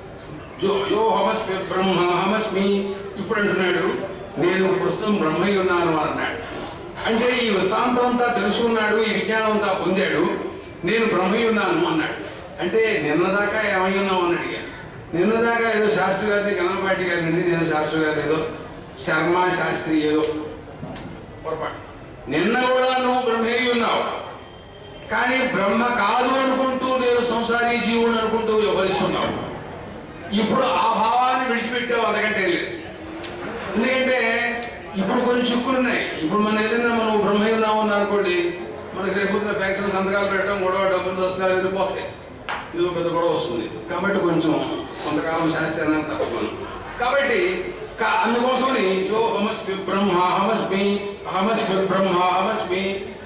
జో యో హమస్మి బ్రహ్మ హమస్మి ఇప్పుడు అంటున్నాడు నేను ప్రస్తుతం బ్రహ్మై ఉన్నాను అన్నాడు అంటే ఈ వృత్తాంతం అంతా తెలుసుకున్నాడు ఈ విజ్ఞానం అంతా పొందాడు నేను బ్రహ్మై ఉన్నాను అన్నాడు అంటే నిన్నదాకా ఏమై ఉన్నావు అని అడిగాను నిన్నదాకా ఏదో శాస్త్రి గారిని గణపాటి గారిని నేను శాస్త్రి గారు ఏదో శర్మ శాస్త్రి ఏదో పొరపాటు నిన్న కూడా నువ్వు బ్రహ్మై ఉన్నావు కానీ బ్రహ్మ కాదు అనుకుంటూ నేను సంసారీ జీవుడు అనుకుంటూ వ్యవహరిస్తున్నావు ఇప్పుడు ఆ భావాన్ని విడిచిపెట్టావు అంతకంటే లేదు ఎందుకంటే ఇప్పుడు కొన్ని చిక్కులు ఉన్నాయి ఇప్పుడు మన ఏదైనా మనం బ్రహ్మయ్య ఉన్నాము అని అనుకోండి మనకి రేపు పొద్దున ఫ్యాక్టరీ సంతకాలు పెట్టడం గొడవ డబ్బులు దశకాలు వెళ్ళిపోతాయి ఇది ఒక పెద్ద గొడవ వస్తుంది కాబట్టి కొంచెం కొంతకాలం శాస్త్రాన్ని తప్పకుండా కాబట్టి కా- అందుకోసమని యో హమస్మి బ్రహ్మ హమస్మి హమస్మి బ్రహ్మ హమస్మి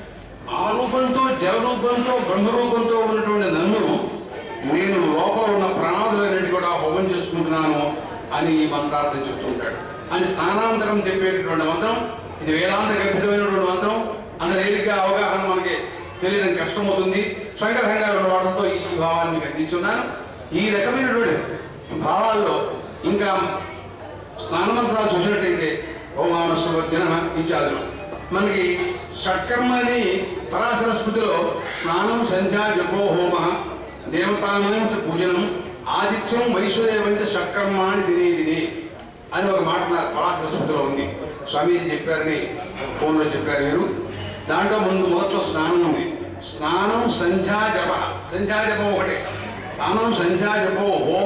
ఆ రూపంతో జల రూపంతో బ్రహ్మ రూపంతో ఉన్నటువంటి నన్ను నేను లోపల ఉన్న ప్రాణాదులన్నింటి కూడా హోమం చేసుకుంటున్నాను అని ఈ మంత్రార్థం చెప్తుంటాడు అని స్నానాంతరం చెప్పేటటువంటి మంత్రం ఇది వేదాంత గర్భితమైనటువంటి మంత్రం అంత తేలిగ్గా అవగాహన మనకి తెలియడం కష్టమవుతుంది సంగ్రహంగా ఉన్న వాటితో ఈ భావాన్ని మీకు అందించున్నాను ఈ రకమైనటువంటి భావాల్లో ఇంకా స్నానమంత్రాలు చూసినట్టయితే ఓమానస్వర్జన ఇత్యాదులు మనకి షట్కర్మని పరాశర స్మృతిలో స్నానం సంధ్యా జపో హోమ దేవతానం చ పూజనం ఆతిథ్యం వైశ్వదేవం చ షట్కర్మాని దినే దినే అని ఒక మాట నా పరాశర స్మృతిలో ఉంది స్వామీజీ చెప్పారని ఫోన్లో చెప్పారు మీరు దాంట్లో ముందు మొదట్లో స్నానం ఉంది స్నానం సంధ్యా జప సంధ్యా జపం ఒకటే స్నానం సంధ్యా జపో హోమ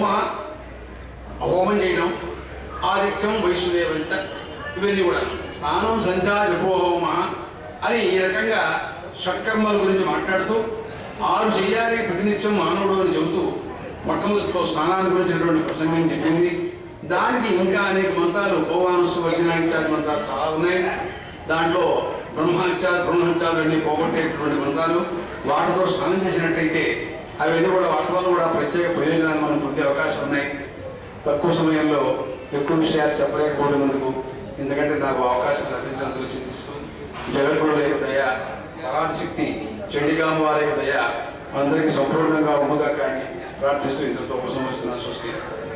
హోమం చేయడం ఆదిత్యం వైష్ణుదేవంత ఇవన్నీ కూడా స్నానం సంధ్యా జపోహోమ అని ఈ రకంగా షట్కర్మల గురించి మాట్లాడుతూ ఆరు చేయాలి ప్రతినిత్యం మానవుడు అని చెబుతూ మొట్టమొదటిలో స్నానాన్ని గురించినటువంటి ప్రసంగం చెప్పింది దానికి ఇంకా అనేక మంత్రాలు భగవానసు వచనాచార్య మంత్రాలు చాలా ఉన్నాయి దాంట్లో బ్రహ్మహత్యాలు బ్రహ్మహత్యాలు అన్ని పోగొట్టేటువంటి మంత్రాలు వాటితో స్నానం చేసినట్టయితే అవన్నీ కూడా వాటి వల్ల కూడా ప్రత్యేక ప్రయోజనాలు మనం పొందే అవకాశం ఉన్నాయి తక్కువ సమయంలో ఎక్కువ విషయాలు చెప్పలేకపోతున్నందుకు ఎందుకంటే నాకు అవకాశం లభించినందుకు చింతిస్తూ జగద్గురుల యొక్క దయ పరాశక్తి చండిగామ వారి యొక్క దయ అందరికీ సంపూర్ణంగా ఉండగా కానీ ప్రార్థిస్తూ ఇంతతో ఉపసంహరిస్తున్న స్వస్తి